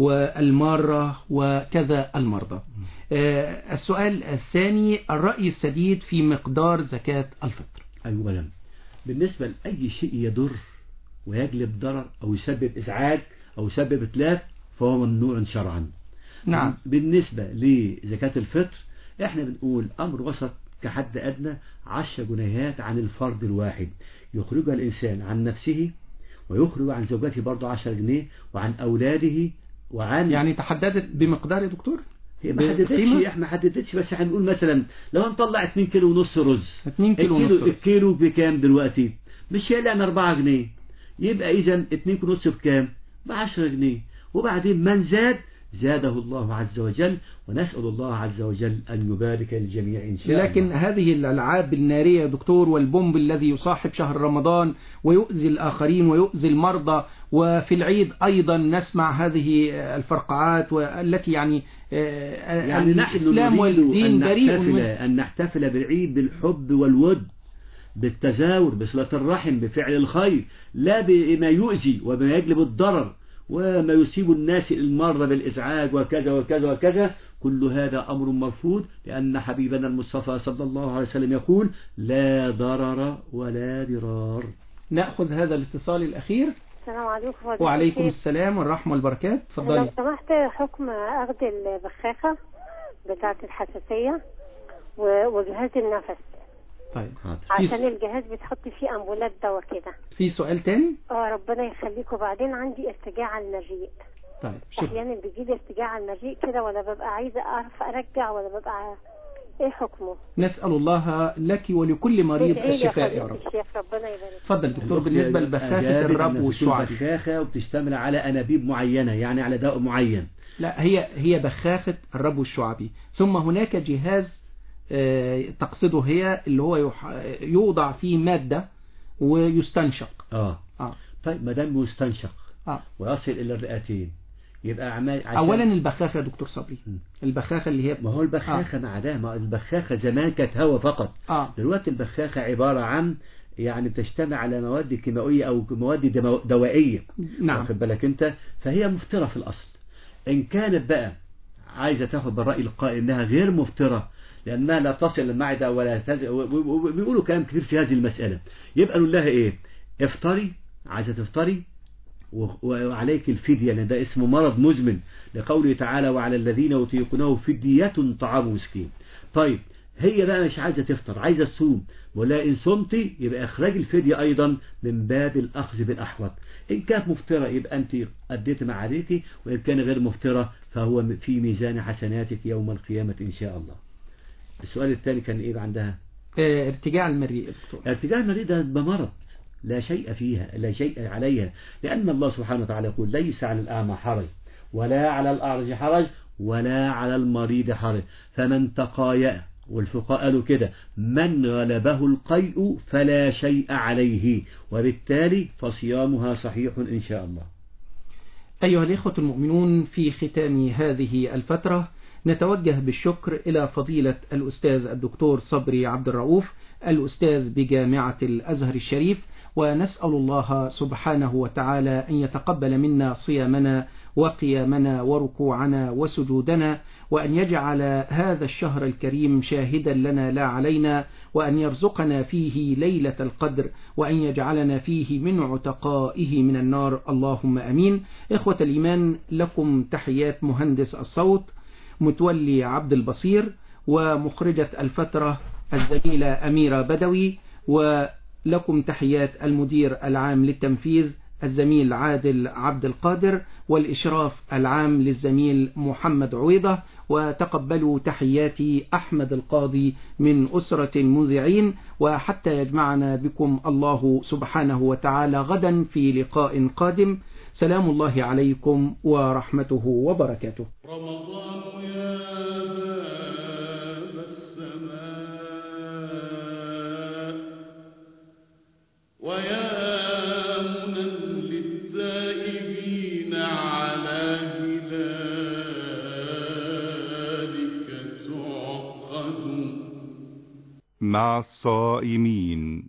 والمارة وكذا المرضى آه، السؤال الثاني الرأي السديد في مقدار زكاة الفطر أولا بالنسبة لأي شيء يضر ويجلب ضرر أو يسبب إزعاج أو يسبب إتلاف فهو ممنوع شرعا نعم بالنسبة لزكاة الفطر احنا بنقول أمر وسط كحد أدنى عشر جنيهات عن الفرد الواحد يخرجها الإنسان عن نفسه ويخرج عن زوجته برضه عشر جنيه وعن أولاده وعن يعني تحددت بمقدار يا دكتور هي ما حددتش بقيمة؟ احنا ما حددتش بس هنقول مثلا لو هنطلع 2 كيلو ونص رز 2 كيلو ونص الكيلو, رز. الكيلو بكام دلوقتي مش هيلاقي عن 4 جنيه يبقى اذا 2 كيلو ونص بكام ب 10 جنيه وبعدين من زاد زاده الله عز وجل ونسأل الله عز وجل أن يبارك للجميع إن شاء لكن الله هذه الألعاب النارية يا دكتور والبومب الذي يصاحب شهر رمضان ويؤذي الآخرين ويؤذي المرضى وفي العيد أيضا نسمع هذه الفرقعات والتي يعني آه، يعني نحن الإسلام نريد والدين أن بريء نحتفل, من أن نحتفل بالعيد بالحب والود بالتزاور بصلة الرحم بفعل الخير لا بما يؤذي وما يجلب الضرر وما يصيب الناس المرة بالإزعاج وكذا وكذا وكذا كل هذا أمر مرفوض لأن حبيبنا المصطفى صلى الله عليه وسلم يقول لا ضرر ولا ضرار نأخذ هذا الاتصال الأخير السلام عليكم فضيلة وعليكم الشيخ. السلام والرحمة والبركات لو تفضلي سمحت حكم أخذ البخاخة بتاعة الحساسية و- وجهاز النفس طيب عشان في, الجهاز بتحط فيه أمبولات دواء كده في سؤال تاني اه ربنا يخليك وبعدين عندي ارتجاع على المجيء طيب شكرا احيانا بيجيلي ارتجاع على المجيء كده ولا ببقى عايزه اعرف ارجع ولا ببقى ايه حكمه نسأل الله لك ولكل مريض ادعي لي الشفاء يا فضيلة رب الشيخ ربنا يبارك اتفضل دكتور الأخت بالنسبة لبخاخة أجابت الرب أن والشعب بخاخة وبتشتمل على أنابيب معينة يعني على دواء معين لا هي هي بخاخة الربو الشعبي ثم هناك جهاز آه، تقصده هي اللي هو يح- يوضع فيه مادة ويستنشق اه آه. طيب ما دام مستنشق آه. ويصل إلى الرئتين يبقى أعمال عشان أولا البخاخة يا دكتور صبري البخاخة اللي هي ما هو البخاخة مع ده ما البخاخة زمان كانت هواء فقط آه. دلوقتي البخاخة عبارة عن يعني بتجتمع على مواد كيماوية أو مواد دمو- دوائية نعم. واخد بالك أنت فهي مفترة في الأصل إن كانت بقى عايزة تاخد بالرأي القائل إنها غير مفترة لأنها لا تصل المعدة ولا تز... و- و- و- بيقولوا كلام كتير في هذه المسألة يبقى نقول لها إيه افطري عايزة تفطري و- وعليك الفدية لأن ده اسمه مرض مزمن لقوله تعالى وعلى الذين يطيقونه فدية طعام مسكين طيب هي بقى مش عايزة تفطر عايزة تصوم ولا إن صمتي يبقى إخراج الفدية أيضا من باب الأخذ بالأحوط إن كانت مفطرة يبقى أنت أديت ما عليك وإن كان غير مفطرة فهو في ميزان حسناتك يوم القيامة إن شاء الله السؤال الثاني كان إيه عندها آه، ارتجاع المريء يا دكتور. ارتجاع المريء ده بمرض لا شيء فيها لا شيء عليها لأن الله سبحانه وتعالى يقول ليس على الأعمى حرج ولا على الأعرج حرج ولا على المريض حرج فمن تقايأ والفقهاء قالوا كده من غلبه القيء فلا شيء عليه وبالتالي فصيامها صحيح إن شاء الله أيها الإخوة المؤمنون في ختام هذه الفترة نتوجه بالشكر إلى فضيلة الأستاذ الدكتور صبري عبد الرؤوف الأستاذ بجامعة الأزهر الشريف ونسأل الله سبحانه وتعالى أن يتقبل منا صيامنا وقيامنا وركوعنا وسجودنا وأن يجعل هذا الشهر الكريم شاهدا لنا لا علينا وأن يرزقنا فيه ليلة القدر وأن يجعلنا فيه من عتقائه من النار اللهم أمين إخوة الإيمان لكم تحيات مهندس الصوت متولي عبد البصير ومخرجة الفترة الزميلة أميرة بدوي ولكم تحيات المدير العام للتنفيذ الزميل عادل عبد القادر والإشراف العام للزميل محمد عويضة وتقبلوا تحياتي أحمد القاضي من أسرة المذيعين وحتى يجمعنا بكم الله سبحانه وتعالى غدا في لقاء قادم سلام الله عليكم ورحمته وبركاته رمضان يا باب السماء ويا منى للتائبين على هلالك تعقد مع الصائمين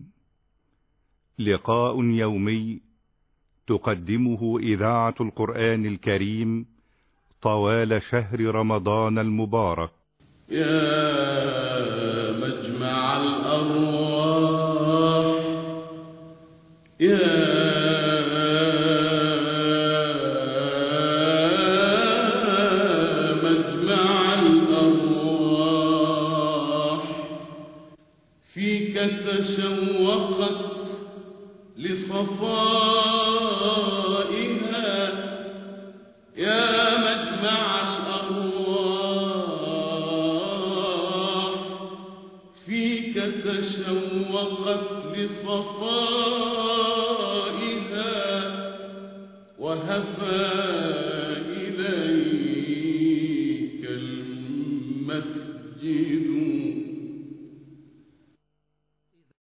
لقاء يومي تقدمه إذاعة القرآن الكريم طوال شهر رمضان المبارك يا مجمع الأرواح يا مجمع الأرواح فيك تشوقت لصفائها يا مجمع الأرواح فيك تشوقت لصفائها وهفى